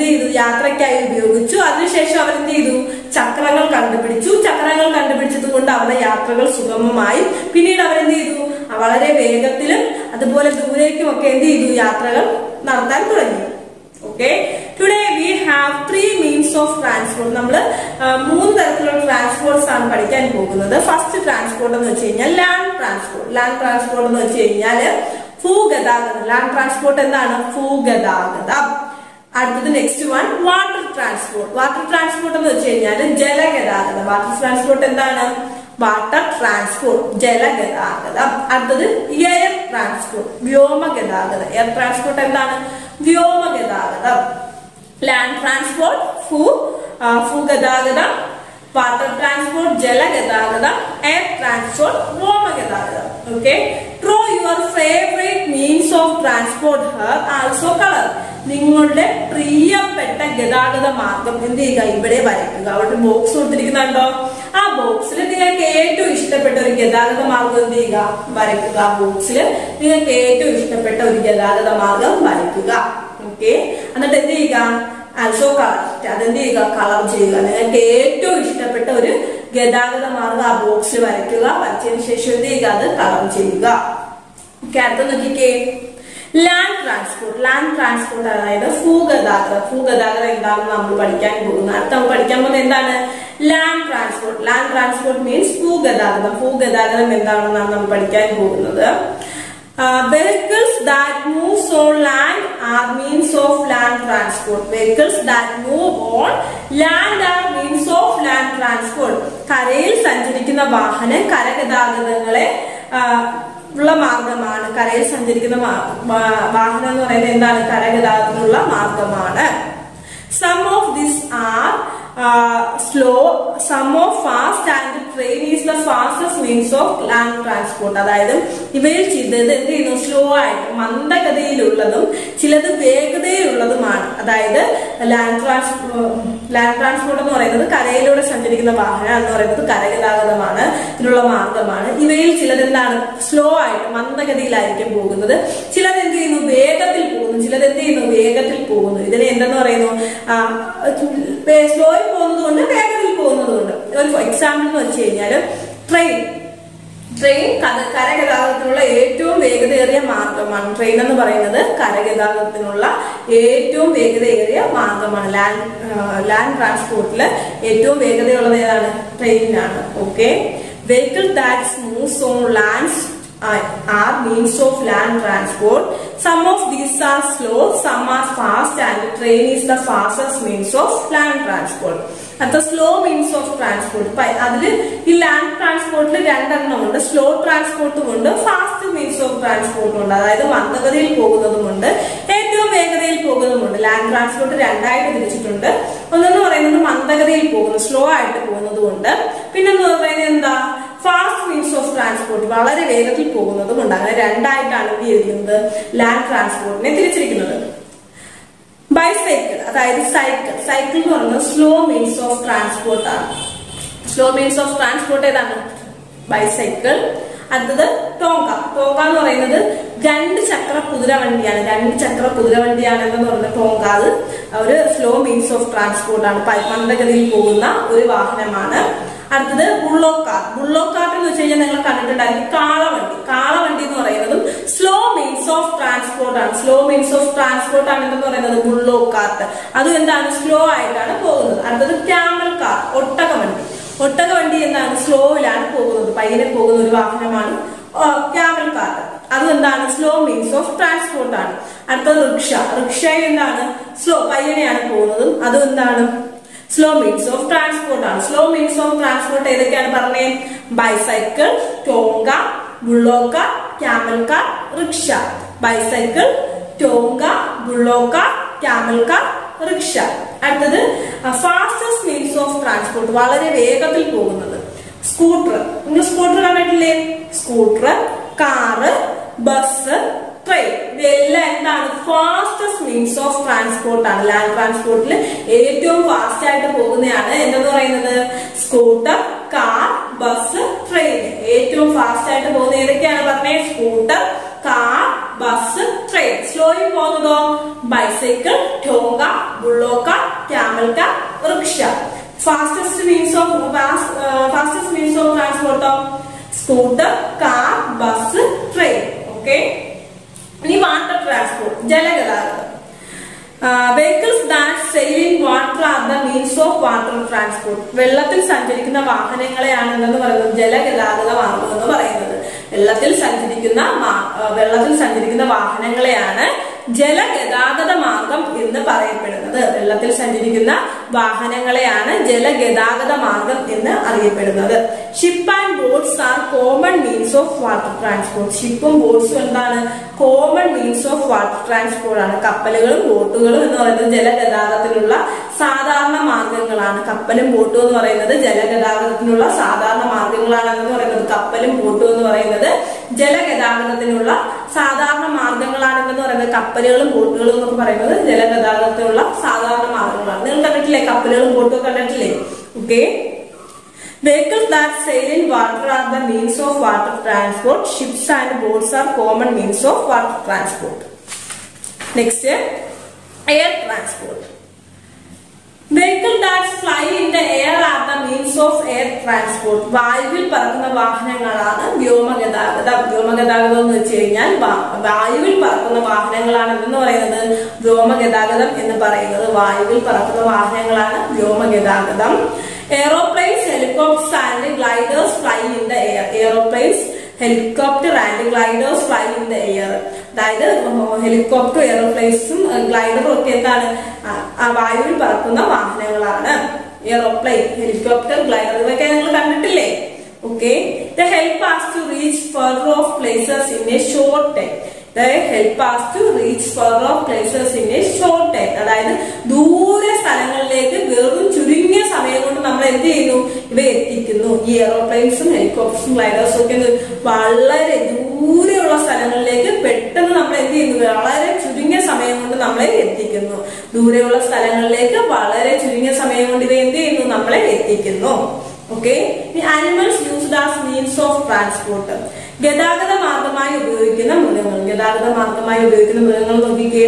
ചെയ്തു യാത്രയ്ക്കായി ഉപയോഗിച്ചു അതിനുശേഷം അവരെന്ത് ചെയ്തു ചക്രങ്ങൾ കണ്ടുപിടിച്ചു ചക്രങ്ങൾ കണ്ടുപിടിച്ചത് കൊണ്ട് അവരുടെ യാത്രകൾ സുഗമമായി പിന്നീട് അവരെന്ത് ചെയ്തു വളരെ വേഗത്തിലും അതുപോലെ ദൂരേക്കും ഒക്കെ എന്ത് ചെയ്തു യാത്രകൾ നടത്താൻ തുടങ്ങി okay today we have three means of transport നമ്മൾ മൂന്ന് തരത്തിലുള്ള ട്രാൻസ്പോർട്ട്സ് ആണ് പഠിക്കാൻ പോകുന്നത് ഫസ്റ്റ് ട്രാൻസ്പോർട്ട് എന്ന് വെച്ച് കഴിഞ്ഞാൽ ലാൻഡ് ട്രാൻസ്പോർട്ട് ലാൻഡ് ട്രാൻസ്പോർട്ട് എന്ന് വെച്ച് കഴിഞ്ഞാൽ ഭൂഗതാഗതം ലാൻഡ് ട്രാൻസ്പോർട്ട് എന്താണ് ഭൂഗതാഗതം അടുത്തത് next one water transport water transport എന്ന് വെച്ച് കഴിഞ്ഞാൽ ജലഗതാഗതം വാട്ടർ ട്രാൻസ്പോർട്ട് എന്താണ് വാട്ടർ ട്രാൻസ്പോർട്ട് ജലഗതാഗതം അടുത്തത് എയർ ട്രാൻസ്പോർട്ട് വ്യോമഗതാഗതം എയർ ട്രാൻസ്പോർട്ട് എന്താണ് വ്യോമഗതാഗതം ലാൻഡ് ട്രാൻസ്പോർട്ട് ഭൂ ആ, ഭൂഗതാഗതം വാട്ടർ ട്രാൻസ്പോർട്ട് ജലഗതാഗതം എയർ ട്രാൻസ്പോർട്ട് വ്യോമഗതാഗതം okay draw your favourite means of transport her also colour നിങ്ങളുടെ പ്രിയപ്പെട്ട ഗതാഗത മാർഗം എന്ത് ചെയ്യുക ഇവിടെ വരയ്ക്കുക അവിടെ ബോക്സ് കൊടുത്തിരിക്കുന്നുണ്ടോ ആ ബോക്സിൽ നിങ്ങൾക്ക് ഏറ്റവും ഇഷ്ടപ്പെട്ട ഒരു ഗതാഗത മാർഗം എന്ത് ചെയ്യുക വരയ്ക്കുക ആ ബോക്സിൽ നിങ്ങൾക്ക് ഏറ്റവും ഇഷ്ടപ്പെട്ട ഒരു ഗതാഗത മാർഗം വരയ്ക്കുക ഓക്കെ എന്നിട്ട് എന്ത് ചെയ്യുക ആൽസോ കളർ അതെന്ത് ചെയ്യുക കളർ ചെയ്യുക നിങ്ങൾക്ക് ഏറ്റവും ഇഷ്ടപ്പെട്ട ഒരു ഗതാഗത മാർഗം ആ ബോക്സിൽ വരയ്ക്കുക വരച്ചതിന് ശേഷം എന്ത് ചെയ്യുക അത് കളർ ചെയ്യുക ഓക്കെ അടുത്ത നോക്കിക്കേ ലാൻഡ് ട്രാൻസ്പോർട്ട് ലാൻഡ് ട്രാൻസ്പോർട്ട് അതായത് ഭൂഗതാഗതം ഭൂഗതാഗതം എന്താണെന്ന് നമ്മൾ പഠിക്കാൻ പോകുന്നത് അടുത്ത നമ്മൾ പഠിക്കാൻ പോകുന്നത് എന്താണ് land transport land transport means ഭൂഗതാഗതം ഭൂഗതാഗതം എന്താണെന്നാണ് നമ്മൾ പഠിക്കാൻ പോകുന്നത് vehicles that moves on land are means of land transport vehicles that move on land are means of land transport കരയിൽ സഞ്ചരിക്കുന്ന വാഹനം കരഗതാഗതങ്ങളെ ആ, ഉള്ള മാർഗമാണ് കരയിൽ സഞ്ചരിക്കുന്ന മാ- വാ- വാഹനം എന്ന് പറയുന്നത് എന്താണ് കരഗതാഗതത്തിനുള്ള മാർഗമാണ് some of this are slow some of fast and train is the fastest means of land transport അതായത് ഇവയിൽ ചിലത് എന്ത് ചെയ്യുന്നു സ്ലോ ആയിട്ട് മന്ദഗതിയിലുള്ളതും ചിലത് വേഗതയിലുള്ളതുമാണ് അതായത് ലാൻഡ് ട്രാൻസ് ലാൻഡ് ട്രാൻസ്പോർട്ട് എന്ന് പറയുന്നത് കരയിലൂടെ സഞ്ചരിക്കുന്ന വാഹനം എന്ന് പറയുന്നത് കരഗതാഗതമാണ് ഇതിനുള്ള മാർഗമാണ് ഇവയിൽ ചിലത് എന്താണ് സ്ലോ ആയിട്ട് മന്ദഗതിയിലായിരിക്കും പോകുന്നത് ചിലത് എന്ത് ചെയ്യുന്നു വേഗത്തിൽ പോകുന്നു ചിലത് എന്ത് ചെയ്യുന്നു വേഗത്തിൽ പോകുന്നു ഇതിനെ എന്തെന്ന് പറയുന്നു സ്ലോയിൽ പോകുന്നത് കൊണ്ട് വേഗത്തിൽ പോകുന്നത് കൊണ്ട് ഒരു എക്സാമ്പിൾ എന്ന് വെച്ച് കഴിഞ്ഞാൽ ട്രെയിൻ ട്രെയിൻ കര കരഗതാഗതത്തിനുള്ള ഏറ്റവും വേഗതയേറിയ മാർഗമാണ് ട്രെയിൻ എന്ന് പറയുന്നത് കരഗതാഗതത്തിനുള്ള ഏറ്റവും വേഗതയേറിയ മാർഗമാണ് ലാൻഡ് ലാൻഡ് ട്രാൻസ്പോർട്ടിൽ ഏറ്റവും വേഗതയുള്ളത് ഏതാണ് ട്രെയിനിനാണ് okay vehicle that's moves on lands are means of land transport. Some of these are slow, some are fast, and train is the fastest means of land transport. അത് സ്ലോ മീൻസ് ഓഫ് ട്രാൻസ്പോർട്ട് അതിൽ ഈ land ട്രാൻസ്പോർട്ടിൽ രണ്ടെണ്ണം ഉണ്ട് slow ട്രാൻസ്പോർട്ടും ഉണ്ട് fast means of ട്രാൻസ്പോർട്ടും ഉണ്ട് അതായത് മന്ദഗതിയിൽ പോകുന്നതുമുണ്ട് ഏറ്റവും വേഗതയിൽ പോകുന്നതുമുണ്ട് ലാൻഡ് ട്രാൻസ്പോർട്ട് രണ്ടായിട്ട് തിരിച്ചിട്ടുണ്ട് ഒന്നെന്ന് പറയുന്നത് മന്ദഗതിയിൽ പോകുന്നു സ്ലോ ആയിട്ട് പോകുന്നതുമുണ്ട് പിന്നെന്ന് പറയുന്നത് എന്താ ഫാസ്റ്റ് മീൻസ് ഓഫ് ട്രാൻസ്പോർട്ട് വളരെ വേഗത്തിൽ പോകുന്നതുമുണ്ട് അങ്ങനെ രണ്ടായിട്ടാണ് എന്ത് ചെയ്തിരിക്കുന്നത് ലാൻഡ് ട്രാൻസ്പോർട്ടിനെ തിരിച്ചിരിക്കുന്നത് ബൈസൈക്കിൾ അതായത് സൈക്കിൾ സൈക്കിൾ എന്ന് പറയുന്നത് സ്ലോ മീൻസ് ഓഫ് ട്രാൻസ്പോർട്ട് ആണ് സ്ലോ മീൻസ് ഓഫ് ട്രാൻസ്പോർട്ട് ഏതാണ് ബൈസൈക്കിൾ അടുത്തത് ടോങ്ക ടോങ്ക എന്ന് പറയുന്നത് രണ്ട് ചക്ര കുതിര വണ്ടിയാണ് രണ്ട് ചക്ര കുതിര വണ്ടിയാണ് എന്ന് പറയുന്നത് ടോങ്ക അത് ഒരു സ്ലോ മീൻസ് ഓഫ് ട്രാൻസ്പോർട്ട് ആണ് പ- മന്ദഗതിയിൽ പോകുന്ന ഒരു വാഹനമാണ് അടുത്തത് ബുള്ളോക്കാർ ബുള്ളോക്കാർട്ട് എന്ന് വെച്ച് കഴിഞ്ഞാൽ നിങ്ങൾ കണ്ടിട്ടുണ്ടായിരിക്കും കാളവണ്ടി കാളവണ്ടി എന്ന് പറയുന്നതും സ്ലോ മീൻസ് ഓഫ് ട്രാൻസ്പോർട്ട് ആണ് സ്ലോ മീൻസ് ഓഫ് ട്രാൻസ്പോർട്ട് ആണ് എന്ന് പറയുന്നത് ബുള്ളോക്കാർട്ട് അതും എന്താണ് സ്ലോ ആയിട്ടാണ് പോകുന്നത് അടുത്തത് ക്യാമൽ കാർ ഒട്ടക വണ്ടി ഒട്ടക വണ്ടി എന്താണ് സ്ലോയിലാണ് പോകുന്നത് പയ്യനെ പോകുന്ന ഒരു വാഹനമാണ് ക്യാമൽ കാർ അതും എന്താണ് സ്ലോ മീൻസ് ഓഫ് ട്രാൻസ്പോർട്ട് ആണ് അടുത്തത് റിക്ഷ റിക്ഷ എന്താണ് സ്ലോ പയ്യനെയാണ് പോകുന്നതും അതും എന്താണ് സ്ലോ മീൻസ് ഓഫ് ട്രാൻസ്പോർട്ട് ആണ് സ്ലോ മീൻസ് ഓഫ് ട്രാൻസ്പോർട്ട് ഏതൊക്കെയാണ് പറഞ്ഞേ bicycle tonga bullock camel car rickshaw bicycle tonga bullock camel car rickshaw അടുത്തത് ഫാസ്റ്റസ്റ്റ് മീൻസ് ഓഫ് ട്രാൻസ്പോർട്ട് വളരെ വേഗത്തിൽ പോകുന്നത് സ്കൂട്ടർ നിങ്ങൾ സ്കൂട്ടർ കണ്ടിട്ടില്ലേ സ്കൂട്ടർ കാറ് ബസ് ട്രെയിൻ ഇതെല്ലാം എന്താണ് ഫാസ്റ്റസ്റ്റ് മീൻസ് ഓഫ് ട്രാൻസ്പോർട്ട് ആണ് ലാൻഡ് ട്രാൻസ്പോർട്ടിൽ ഏറ്റവും ഫാസ്റ്റ് ആയിട്ട് പോകുന്നതാണ് എന്തെന്ന് പറയുന്നത് സ്കൂട്ടർ കാർ ബസ് ട്രെയിൻ ഏറ്റവും ഫാസ്റ്റ് ആയിട്ട് പോകുന്ന ഏതൊക്കെയാണ് പറഞ്ഞത് സ്കൂട്ടർ കാർ ബസ് ട്രെയിൻ സ്ലോയിൽ പോകുന്നതോ ബൈസൈക്കിൾ ടോങ്ക ബുള്ളോക്ക ट्रैवल का rickshaw fastest means of fastest means of transport of scooter car bus train okay ഇനി വാട്ടർ ട്രാൻസ്പോർട്ട് ജലഗതാഗതം vehicles that sail in water are the means of water transport വെള്ളത്തിൽ സഞ്ചരിക്കുന്ന വാഹനങ്ങളെയാണ് എന്തെന്ന് പറയുന്നത് ജലഗതാഗത മാർഗം എന്ന് പറയുന്നത് വെള്ളത്തിൽ സഞ്ചരിക്കുന്ന മാ- ആ, വെള്ളത്തിൽ സഞ്ചരിക്കുന്ന വാഹനങ്ങളെയാണ് ജലഗതാഗത മാർഗം എന്ന് പറയപ്പെടുന്നത് വെള്ളത്തിൽ സഞ്ചരിക്കുന്ന വാഹനങ്ങളെയാണ് ജലഗതാഗത മാർഗം എന്ന് അറിയപ്പെടുന്നത് ship and boats are common means of water transport ഷിപ്പും ബോട്ട്സും എന്താണ് common means of water transport ആണ് കപ്പലുകളും ബോട്ടുകളും എന്ന് പറയുന്നത് ജലഗതാഗതത്തിനുള്ള സാധാരണ മാർഗങ്ങളാണ് കപ്പലും ബോട്ടും എന്ന് പറയുന്നത് ജലഗതാഗതത്തിനുള്ള സാധാരണ മാർഗങ്ങളാണ് എന്ന് പറയുന്നത് കപ്പലും ബോട്ടും എന്ന് പറയുന്നത് ജലഗതാഗതത്തിനുള്ള സാധാരണ മാർഗങ്ങളാണെന്ന് പറയുന്നത് കപ്പലുകളും ബോട്ടുകളും എന്നൊക്കെ പറയുന്നത് ജലഗതാഗതത്തിനുള്ള സാധാരണ മാർഗങ്ങളാണ് നിങ്ങൾ കണ്ടിട്ടില്ലേ കപ്പലുകളും ബോട്ടും കണ്ടിട്ടില്ലേ okay Vehicles that sail in water are the means of water transport. Ships and boats are common means of water transport. Next, air transport. Vehicle that fly in the air are the means of air transport. വായുവിൽ പറക്കുന്ന വാഹനങ്ങളാണ് വ്യോമഗതാഗതം വ്യോമഗതാഗതം എന്ന് വെച്ച് കഴിഞ്ഞാൽ വാ- വായുവിൽ പറക്കുന്ന വാഹനങ്ങളാണ് എന്ന് പറയുന്നത് വ്യോമഗതാഗതം എന്ന് പറയുന്നത് വായുവിൽ പറക്കുന്ന വാഹനങ്ങളാണ് വ്യോമഗതാഗതം aeroplanes helicopters and gliders fly in the air aeroplanes helicopter and gliders fly in the air അതായത് ഹെലികോപ്റ്റർ എയറോപ്ലെയിൻസും ഗ്ലൈഡറും ഒക്കെ എന്താണ് ആ, ആ വായുവിൽ പറക്കുന്ന വാഹനങ്ങളാണ് എയറോപ്ലെയിൻ ഹെലികോപ്റ്റർ ഗ്ലൈഡർ ഇതൊക്കെ നിങ്ങൾ കണ്ടിട്ടില്ലേ okay the help us to reach further of places in a short time the help us to reach further of places in a short time അതായത് ദൂരെ സ്ഥലങ്ങളിലേക്ക് വെറും ചുരുങ്ങിയ സമയം കൊണ്ട് നമ്മൾ എന്ത് ചെയ്യുന്നു ഇവ എത്തിക്കുന്നു ഈ എയറോപ്ലെയിൻസും ഹെലികോപ്റ്റേഴ്സും ഗ്ലൈഡേഴ്സും ഒക്കെ എന്ത് വളരെ ദൂരെയുള്ള സ്ഥലങ്ങളിലേക്ക് പെട്ടെന്ന് നമ്മൾ എന്ത് ചെയ്യുന്നു വളരെ ചുരുങ്ങിയ സമയം കൊണ്ട് നമ്മളെ എത്തിക്കുന്നു ദൂരെയുള്ള സ്ഥലങ്ങളിലേക്ക് വളരെ ചുരുങ്ങിയ സമയം കൊണ്ട് ഇവ എന്ത് ചെയ്യുന്നു നമ്മളെ എത്തിക്കുന്നു okay animals used as means of transport ഗതാഗത മാർഗമായി ഉപയോഗിക്കുന്ന മൃഗങ്ങൾ ഗതാഗത മാർഗമായി ഉപയോഗിക്കുന്ന മൃഗങ്ങൾ നോക്കിക്കേ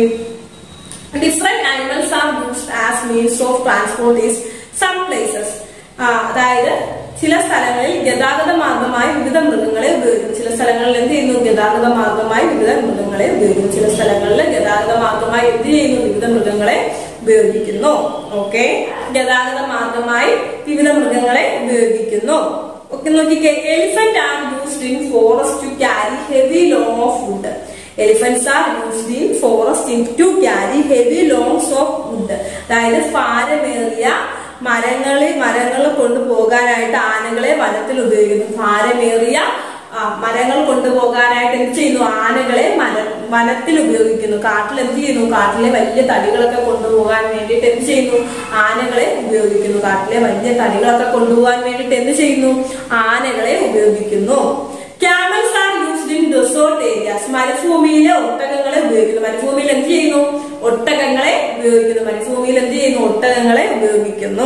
different animals are used as means of transport is some places അതായത് ചില സ്ഥലങ്ങളിൽ ഗതാഗത മാർഗമായി വിവിധ മൃഗങ്ങളെ ഉപയോഗിക്കുന്നു ചില സ്ഥലങ്ങളിൽ എന്ത് ചെയ്യുന്നു ഗതാഗത മാർഗമായി വിവിധ മൃഗങ്ങളെ ഉപയോഗിക്കുന്നു ചില സ്ഥലങ്ങളിൽ ഗതാഗത മാർഗമായി എന്ത് ചെയ്യുന്നു വിവിധ മൃഗങ്ങളെ ഉപയോഗിക്കുന്നു ഓക്കെ ഗതാഗത മാർഗമായി വിവിധ മൃഗങ്ങളെ ഉപയോഗിക്കുന്നു ഒക്കെ നോക്കിക്കേ elephant are used in forest to carry heavy long of wood elephants are used in forest to carry heavy longs of wood അതായത് ഭാരമേറിയ മരങ്ങളെ മരങ്ങൾ കൊണ്ടുപോകാനായിട്ട് ആനകളെ വനത്തിൽ ഉപയോഗിക്കുന്നു ഭാരമേറിയ ആ, മരങ്ങൾ കൊണ്ടുപോകാനായിട്ട് എന്ത് ചെയ്യുന്നു ആനകളെ മര വനത്തിൽ ഉപയോഗിക്കുന്നു കാട്ടിൽ എന്ത് ചെയ്യുന്നു കാട്ടിലെ വലിയ തടികളൊക്കെ കൊണ്ടുപോകാൻ വേണ്ടിയിട്ട് എന്ത് ചെയ്യുന്നു ആനകളെ ഉപയോഗിക്കുന്നു കാട്ടിലെ വലിയ തടികളൊക്കെ കൊണ്ടുപോകാൻ വേണ്ടിയിട്ട് എന്ത് ചെയ്യുന്നു ആനകളെ ഉപയോഗിക്കുന്നു camels are used in desert areas മരുഭൂമിയിലെ ഒട്ടകങ്ങളെ ഉപയോഗിക്കുന്നു മരുഭൂമിയിൽ എന്ത് ചെയ്യുന്നു ഒട്ടകങ്ങളെ ഉപയോഗിക്കുന്നു മരുഭൂമിയിൽ എന്ത് ചെയ്യുന്നു ഒട്ടകങ്ങളെ ഉപയോഗിക്കുന്നു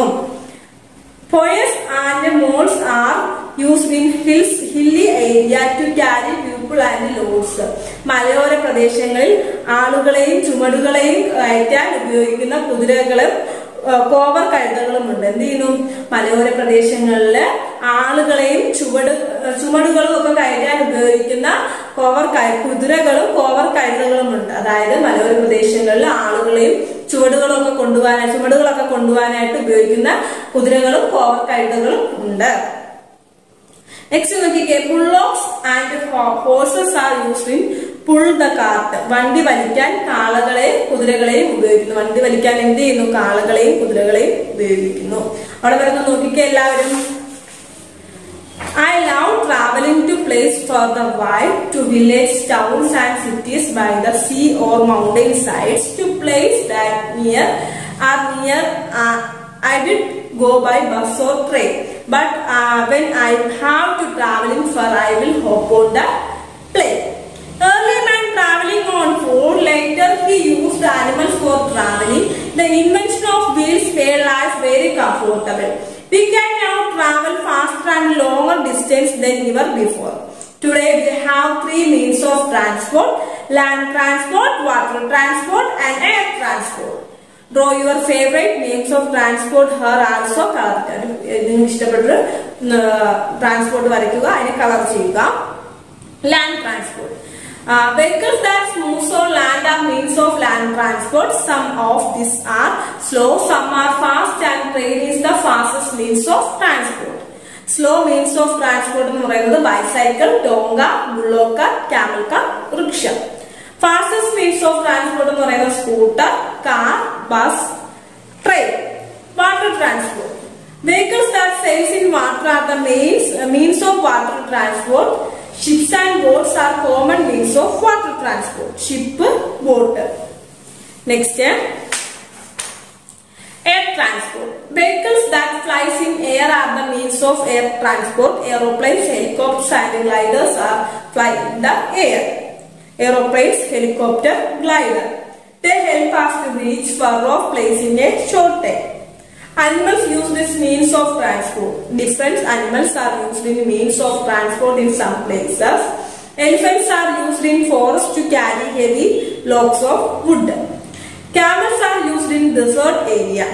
ponies and mules are used in hills hilly area to carry people and loads മലയോര പ്രദേശങ്ങളിൽ ആളുകളെയും ചുമടുകളെയും കയറ്റാൻ ഉപയോഗിക്കുന്ന കുതിരകളും ആ, കോവർ കഴുതകളും ഉണ്ട് എന്ത് ചെയ്യുന്നു മലയോര പ്രദേശങ്ങളില് ആളുകളെയും ചുവട് ചുമടുകളും ഒക്കെ കയറ്റാൻ ഉപയോഗിക്കുന്ന കോവർ കയ- കുതിരകളും കോവർ കഴുതകളും ഉണ്ട് അതായത് മലയോര പ്രദേശങ്ങളിൽ ആളുകളെയും ചുവടുകളും ഒക്കെ കൊണ്ടുപോകാനായി ചുവടുകളൊക്കെ കൊണ്ടുപോകാനായിട്ട് ഉപയോഗിക്കുന്ന കുതിരകളും കോവർ കഴുതകളും ഉണ്ട് നെക്സ്റ്റ് നോക്കിക്കേ bullocks and horses are used in pull the cart വണ്ടി വലിക്കാൻ കാളകളെയും കുതിരകളെയും ഉപയോഗിക്കുന്നു വണ്ടി വലിക്കാൻ എന്ത് ചെയ്യുന്നു കാളകളെയും കുതിരകളെയും ഉപയോഗിക്കുന്നു അവിടെ വരുന്ന നോക്കിക്കേ എല്ലാവരും I love traveling to place further wide, to village, towns and cities by the sea or mountain sides, to place that near are near. Uh, I did go by bus or train, but uh, when I have to traveling far, I will hop on the plane. Early man traveling on foot, later he used animals for traveling. The invention of wheels made life very comfortable. We can now travel faster and longer distance than ever before. Today we have three means of transport, land transport, water transport and air transport. Draw your favourite means of transport her also colour നിങ്ങൾക്ക് ഇഷ്ടപ്പെട്ടൊരു transport വരയ്ക്കുക അതിനെ colour ചെയ്യുക land transport vehicles that moves on land are means of land transport some of these are slow some are fast and train is the fastest means of transport slow means of transport എന്ന് പറയുന്നത് bicycle tonga bullock cart camel cart rickshaw fastest means of transport എന്ന് പറയുന്നത് scooter car bus train water transport Vehicles that sails in water are the means, uh, means of water transport. Ships and boats are common means of water transport. Ship, boat. Next, air transport. Vehicles that flies in air are the means of air transport. Aeroplanes, helicopters and gliders are fly in the air. Aeroplanes, helicopter, glider. They help us to reach far off place in a short time. Animals use this means of transport. Different animals are used in means of transport in some places. Elephants are used in forests to carry heavy logs of wood. Camels are used in desert area.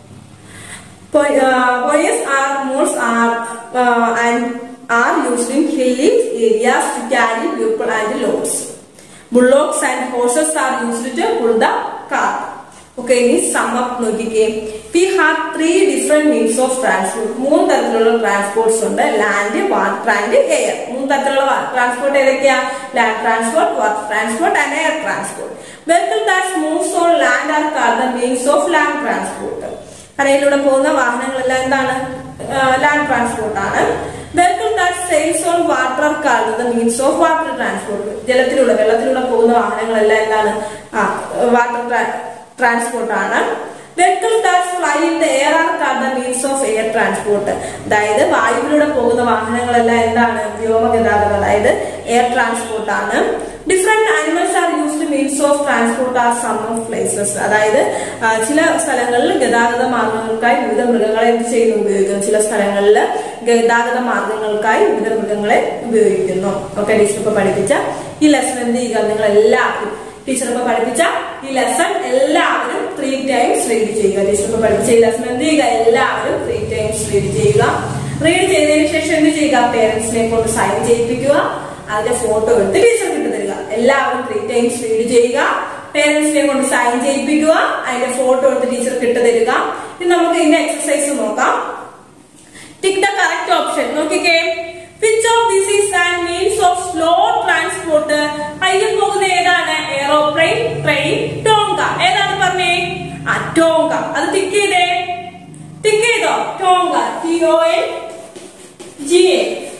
Po- uh, Boys are moles are uh, and are used in hilly areas to carry people and loads. Bullocks and horses are used to pull the cart. Okay ഇനി sum up നോക്കിക്കേ we have three different means of transport മൂന്ന് തരത്തിലുള്ള transports ഉണ്ട് land water and air മൂന്ന് തരത്തിലുള്ള transport ഏതൊക്കെയാ land transport water transport and air transport vehicle that moves on land are call the means of land transport കരയിലൂടെ പോകുന്ന വാഹനങ്ങളെല്ലാം എന്താണ് ലാൻഡ് ട്രാൻസ്പോർട്ട് ആണ് vehicle that sails on water are call the means of water transport ജലത്തിലൂടെ വെള്ളത്തിലൂടെ പോകുന്ന വാഹനങ്ങളെല്ലാം എന്താണ് ആ വാട്ടർ ട്രാൻസ്പോർട്ട് ആണ് vehicle that fly in the air are call the means of air transport അതായത് വായുവിലൂടെ പോകുന്ന വാഹനങ്ങളെല്ലാം എന്താണ് വ്യോമഗതാഗതം അതായത് എയർ ട്രാൻസ്പോർട്ട് ആണ് different animals are used means of transport are some of places അതായത് ആ, ചില സ്ഥലങ്ങളിൽ ഗതാഗത മാർഗങ്ങൾക്കായി വിവിധ മൃഗങ്ങളെ എന്ത് ചെയ്യുന്നു ഉപയോഗിക്കുന്നു ചില സ്ഥലങ്ങളിൽ ഗതാഗത മാർഗങ്ങൾക്കായി വിവിധ മൃഗങ്ങളെ ഉപയോഗിക്കുന്നു ഓക്കെ ടീച്ചർ ഇപ്പൊ പഠിപ്പിച്ച ഈ ലെസൺ എന്ത് ചെയ്യുക നിങ്ങൾ എല്ലാവരും ടീച്ചർ ഇപ്പൊ പഠിപ്പിച്ച ഈ ലെസൺ എല്ലാവരും ത്രീ ടൈംസ് റീഡ് ചെയ്യുക ടീച്ചർ ഇപ്പൊ പഠിപ്പിച്ച ഈ ലെസൺ എന്ത് ചെയ്യുക എല്ലാവരും ത്രീ ടൈംസ് റീഡ് ചെയ്യുക റീഡ് ചെയ്തതിനു ശേഷം എന്ത് ചെയ്യുക പേരൻസിനെ കൊണ്ട് സൈൻ ചെയ്യിപ്പിക്കുക അതിന്റെ ഫോട്ടോ എടുത്ത് ടീച്ചർക്ക് ഇട്ട് തരിക എല്ലാവരും ത്രീ ടൈംസ് റീഡ് ചെയ്യുക പേരൻസിനെ കൊണ്ട് സൈൻ ചെയ്യിപ്പിക്കുക അതിന്റെ ഫോട്ടോ എടുത്ത് ടീച്ചർക്ക് ഇട്ട് തരിക ഇനി നമുക്ക് ഇതിന്റെ എക്സസൈസ് നോക്കാം ടിക് ദ കറക്റ്റ് ഓപ്ഷൻ നോക്കിക്കേ which of this is and means of slow transport പയ്യെ പോകുന്ന ഏതാണ് എയറോപ്ലെയിൻ ട്രെയിൻ ടോങ്ക ഏതാണ് പറഞ്ഞേ ആ ടോങ്ക അത് ടിക്ക് ചെയ്തേ ടിക്ക് ചെയ്തോ tonga T O N G A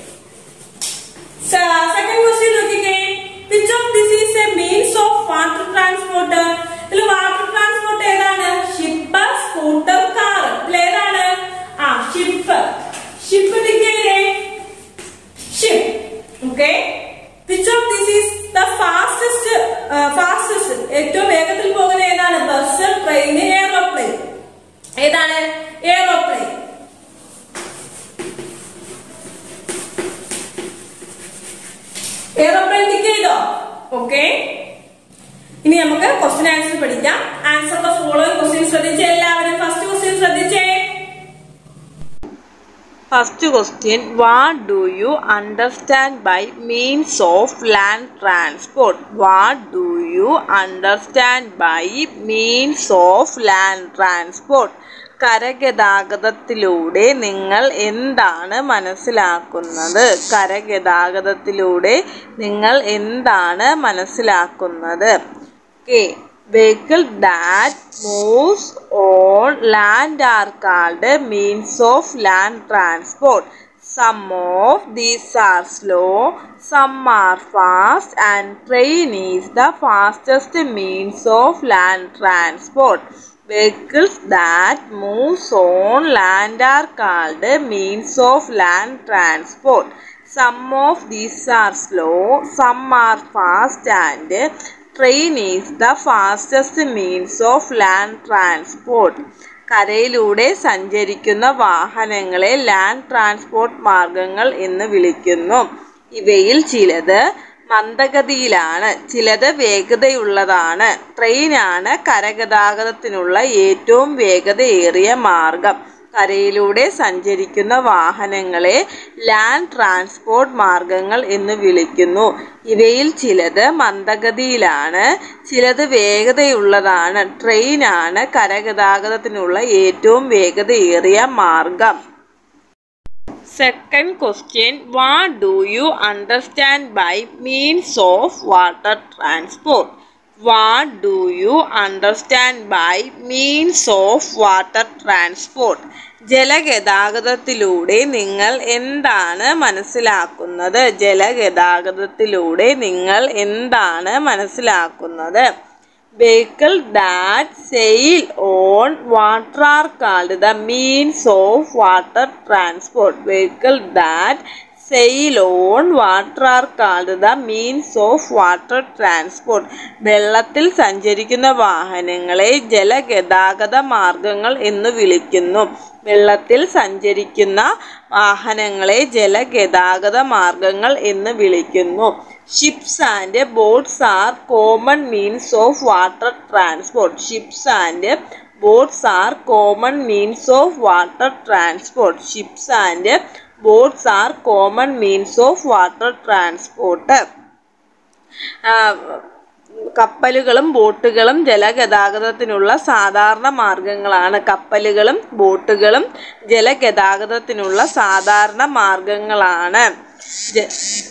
second question നോക്കിക്കേ which of this is a means of water transport ഇതിൽ വാട്ടർ ട്രാൻസ്പോർട്ട് ഏതാണ് ഷിപ്പ് സ്കൂട്ടർ കാർ ഇതിൽ ഏതാണ് ആ ഷിപ്പ് ഷിപ്പ് ടിക്കേ ship okay which of this is the fastest fastest ഏറ്റവും വേഗത്തിൽ പോകുന്ന ഏതാണ് ബസ് ട്രെയിൻ എയറോപ്ലെയിൻ ഏതാണ് എയറോപ്ലെയിൻ എയറോപ്ലെയിൻ ടിക്ക് ചെയ്തോ ഓക്കെ ഇനി നമുക്ക് ക്വസ്റ്റ്യൻ ആൻസർ പഠിക്കാം ആൻസർ ദ ഫോളോയിങ് ക്വസ്റ്റ്യൻ ശ്രദ്ധിച്ചേ എല്ലാവരും ഫസ്റ്റ് ക്വസ്റ്റ്യൻ ശ്രദ്ധിച്ചേ First question What do you understand by means of land transport? What do you understand by means of land transport? കരഗതാഗതത്തിലൂടെ നിങ്ങൾ എന്താണ് മനസ്സിലാക്കുന്നത് കരഗതാഗതത്തിലൂടെ നിങ്ങൾ എന്താണ് മനസ്സിലാക്കുന്നത് okay vehicle that moves on land are called means of land transport some of these are slow some are fast and train is the fastest means of land transport vehicles that moves on land are called means of land transport some of these are slow some are fast and train is the fastest means of land transport കരയിലൂടെ സഞ്ചരിക്കുന്ന വാഹനങ്ങളെ land transport മാർഗങ്ങൾ എന്ന് വിളിക്കുന്നു ഇവയിൽ ചിലത് മന്ദഗതിയിലാണ് ചിലത് വേഗതയുള്ളതാണ് ട്രെയിനാണ് കരഗതാഗതത്തിനുള്ള ഏറ്റവും വേഗതയേറിയ മാർഗം കരയിലൂടെ സഞ്ചരിക്കുന്ന വാഹനങ്ങളെ ലാൻഡ് ട്രാൻസ്പോർട്ട് മാർഗങ്ങൾ എന്ന് വിളിക്കുന്നു ഇവയിൽ ചിലത് മന്ദഗതിയിലാണ് ചിലത് വേഗതയുള്ളതാണ് ട്രെയിനാണ് കരഗതാഗതത്തിനുള്ള ഏറ്റവും വേഗതയേറിയ മാർഗം second question what do you understand by means of water transport what do you understand by means of water transport ജലഗതാഗതത്തിലൂടെ നിങ്ങൾ എന്താണ് മനസ്സിലാക്കുന്നത് ജലഗതാഗതത്തിലൂടെ നിങ്ങൾ എന്താണ് മനസ്സിലാക്കുന്നത് vehicle that sail on water are called the means of water transport vehicle that sail on water are called the means of water transport വെള്ളത്തിൽ സഞ്ചരിക്കുന്ന വാഹനങ്ങളെ ജലഗതാഗത മാർഗങ്ങൾ എന്ന് വിളിക്കുന്നു വെള്ളത്തിൽ സഞ്ചരിക്കുന്ന വാഹനങ്ങളെ ജലഗതാഗത മാർഗങ്ങൾ എന്ന് വിളിക്കുന്നു ships and boats are common means of water transport ships and boats are common means of water transport ships and boats are common means of water transport കപ്പലുകളും ബോട്ടുകളും ജലഗതാഗതത്തിനുള്ള സാധാരണ മാർഗങ്ങളാണ് കപ്പലുകളും ബോട്ടുകളും ജലഗതാഗതത്തിനുള്ള സാധാരണ മാർഗങ്ങളാണ് ജ-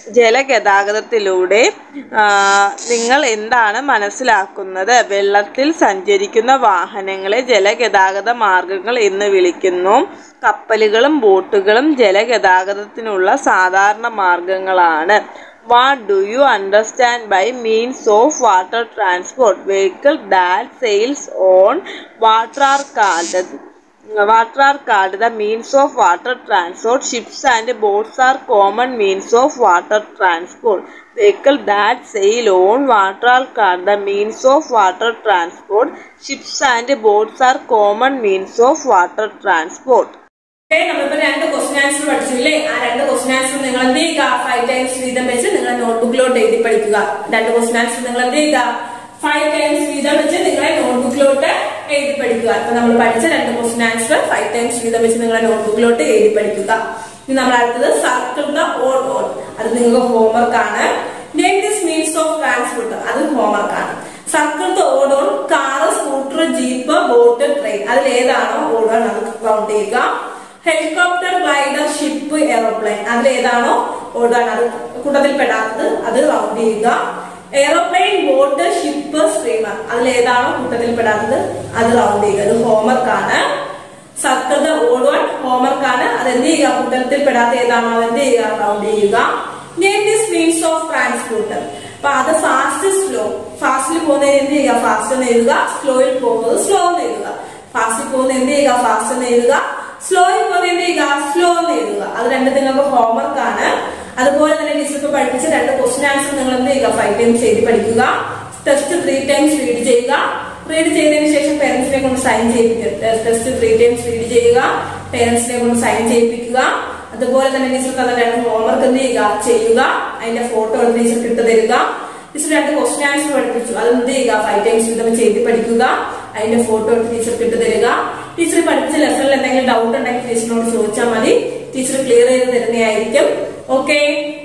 ജലഗതാഗതത്തിലൂടെ ആ, നിങ്ങൾ എന്താണ് മനസ്സിലാക്കുന്നത് വെള്ളത്തിൽ സഞ്ചരിക്കുന്ന വാഹനങ്ങളെ ജലഗതാഗത മാർഗങ്ങൾ എന്ന് വിളിക്കുന്നു കപ്പലുകളും ബോട്ടുകളും ജലഗതാഗതത്തിനുള്ള സാധാരണ മാർഗങ്ങളാണ് what do you understand by means of water transport vehicle that sails on water are called water are called the means of water transport ships and boats are common means of water transport vehicle that sail on water are called the means of water transport ships and boats are common means of water transport okay, നമ്മളിപ്പോ രണ്ട് question answer പഠിച്ചു ഇല്ലേ ആ രണ്ട് question answer നിങ്ങൾ എന്ത് ചെയ്യുക five times വീതം വെച്ച് നിങ്ങൾ നോട്ട്ബുക്കിലോട്ട് എഴുതി പഠിക്കുക രണ്ട് ക്വസ്റ്റ്യൻ ആൻസർ നിങ്ങൾ എന്ത് ചെയ്യുക ഫൈവ് ടൈംസ് വീതം വെച്ച് നിങ്ങളെ നോട്ട്ബുക്കിലോട്ട് എഴുതി പഠിക്കുക അപ്പൊ നമ്മൾ പഠിച്ച രണ്ട് ക്വസ്റ്റ്യൻ ആൻസർ ഫൈവ് ടൈംസ് വീതം വെച്ച് നിങ്ങളെ നോട്ട്ബുക്കിലോട്ട് എഴുതി പഠിക്കുക ഇനി നമ്മൾ അടുത്തത് സർക്കിൾ ദ ഓൾ ഓൾ അത് നിങ്ങൾക്ക് ഹോംവർക്ക് ആണ് name this means of transport അത് ഹോംവർക്ക് ആണ് circle the odd one car scooter jeep boat train അതിൽ ഏതാണോ ഓടാൻ അത് കൗണ്ട് ചെയ്യുക ഹെലികോപ്റ്റർ ഗ്ലൈഡർ ഷിപ്പ് എയറോപ്ലെയിൻ അതിൽ ഏതാണോ ഓടാൻ അത് കൂട്ടത്തിൽ പെടാത്തത് അത് റൗണ്ട് ചെയ്യുക എയറോപ്ലെയിൻ ബോട്ട് ഷിപ്പ് സ്ട്രീമർ അതിൽ ഏതാണോ കൂട്ടത്തിൽ പെടാത്തത് അത് റൗണ്ട് ചെയ്യുക ഇത് ഹോംവർക്ക് ആണ് circle the odd one homework ആണ് അത് എന്ത് ചെയ്യുക കൂട്ടത്തിൽ പെടാത്ത ഏതാണോ അത് എന്ത് ചെയ്യുക റൗണ്ട് ചെയ്യുക name this means of transport അപ്പൊ അത് ഫാസ്റ്റ് സ്ലോ ഫാസ്റ്റിൽ പോകുന്നതിന് എന്ത് ചെയ്യുക ഫാസ്റ്റ് എന്ന് എഴുതുക സ്ലോയിൽ പോകുന്നത് സ്ലോ എന്ന് എഴുതുക ഫാസ്റ്റിൽ പോകുന്നത് എന്ത് ചെയ്യുക ഫാസ്റ്റ് എന്ന് എഴുതുക സ്ലോയിൽ പോകുന്നത് എന്ത് ചെയ്യുക സ്ലോ എന്ന് എഴുതുക അത് രണ്ടും നിങ്ങൾക്ക് ഹോംവർക്ക് ആണ് അതുപോലെ തന്നെ ടീച്ചർക്ക് പഠിപ്പിച്ച രണ്ട് ക്വസ്റ്റ്യൻ ആൻസർ നിങ്ങൾ എന്ത് ചെയ്യുക ഫൈവ് ടൈംസ് എഴുതി പഠിക്കുക ടെസ്റ്റ് ത്രീ ടൈംസ് റീഡ് ചെയ്യുക റീഡ് ചെയ്തതിനു ശേഷം പേരൻസിനെ കൊണ്ട് സൈൻ ചെയ്യിപ്പിക്കുക ടെസ്റ്റ് ത്രീ ടൈംസ് റീഡ് ചെയ്യുക പേരൻസിനെ കൊണ്ട് സൈൻ ചെയ്യിപ്പിക്കുക അതുപോലെ തന്നെ ടീച്ചർ തന്ന രണ്ട് ഹോംവർക്ക് എന്ത് ചെയ്യുക ചെയ്യുക അതിന്റെ ഫോട്ടോ എടുത്ത് ടീച്ചർക്ക് ഇട്ട് തരിക ടീച്ചർ രണ്ട് ക്വസ്റ്റ്യൻ ആൻസർ പഠിപ്പിച്ചു അത് എന്ത് ചെയ്യുക ഫൈവ് ടൈംസ് വീതം ചെയ്ത് പഠിക്കുക അതിന്റെ ഫോട്ടോ എടുത്ത് ടീച്ചർക്ക് ഇട്ട് തരിക ടീച്ചർ പഠിപ്പിച്ച ലെസണിൽ എന്തെങ്കിലും ഡൗട്ട് ഉണ്ടെങ്കിൽ ടീച്ചറിനോട് ചോദിച്ചാൽ മതി ടീച്ചർ ക്ലിയർ ചെയ്ത് തരുന്നതായിരിക്കും ഓക്കെ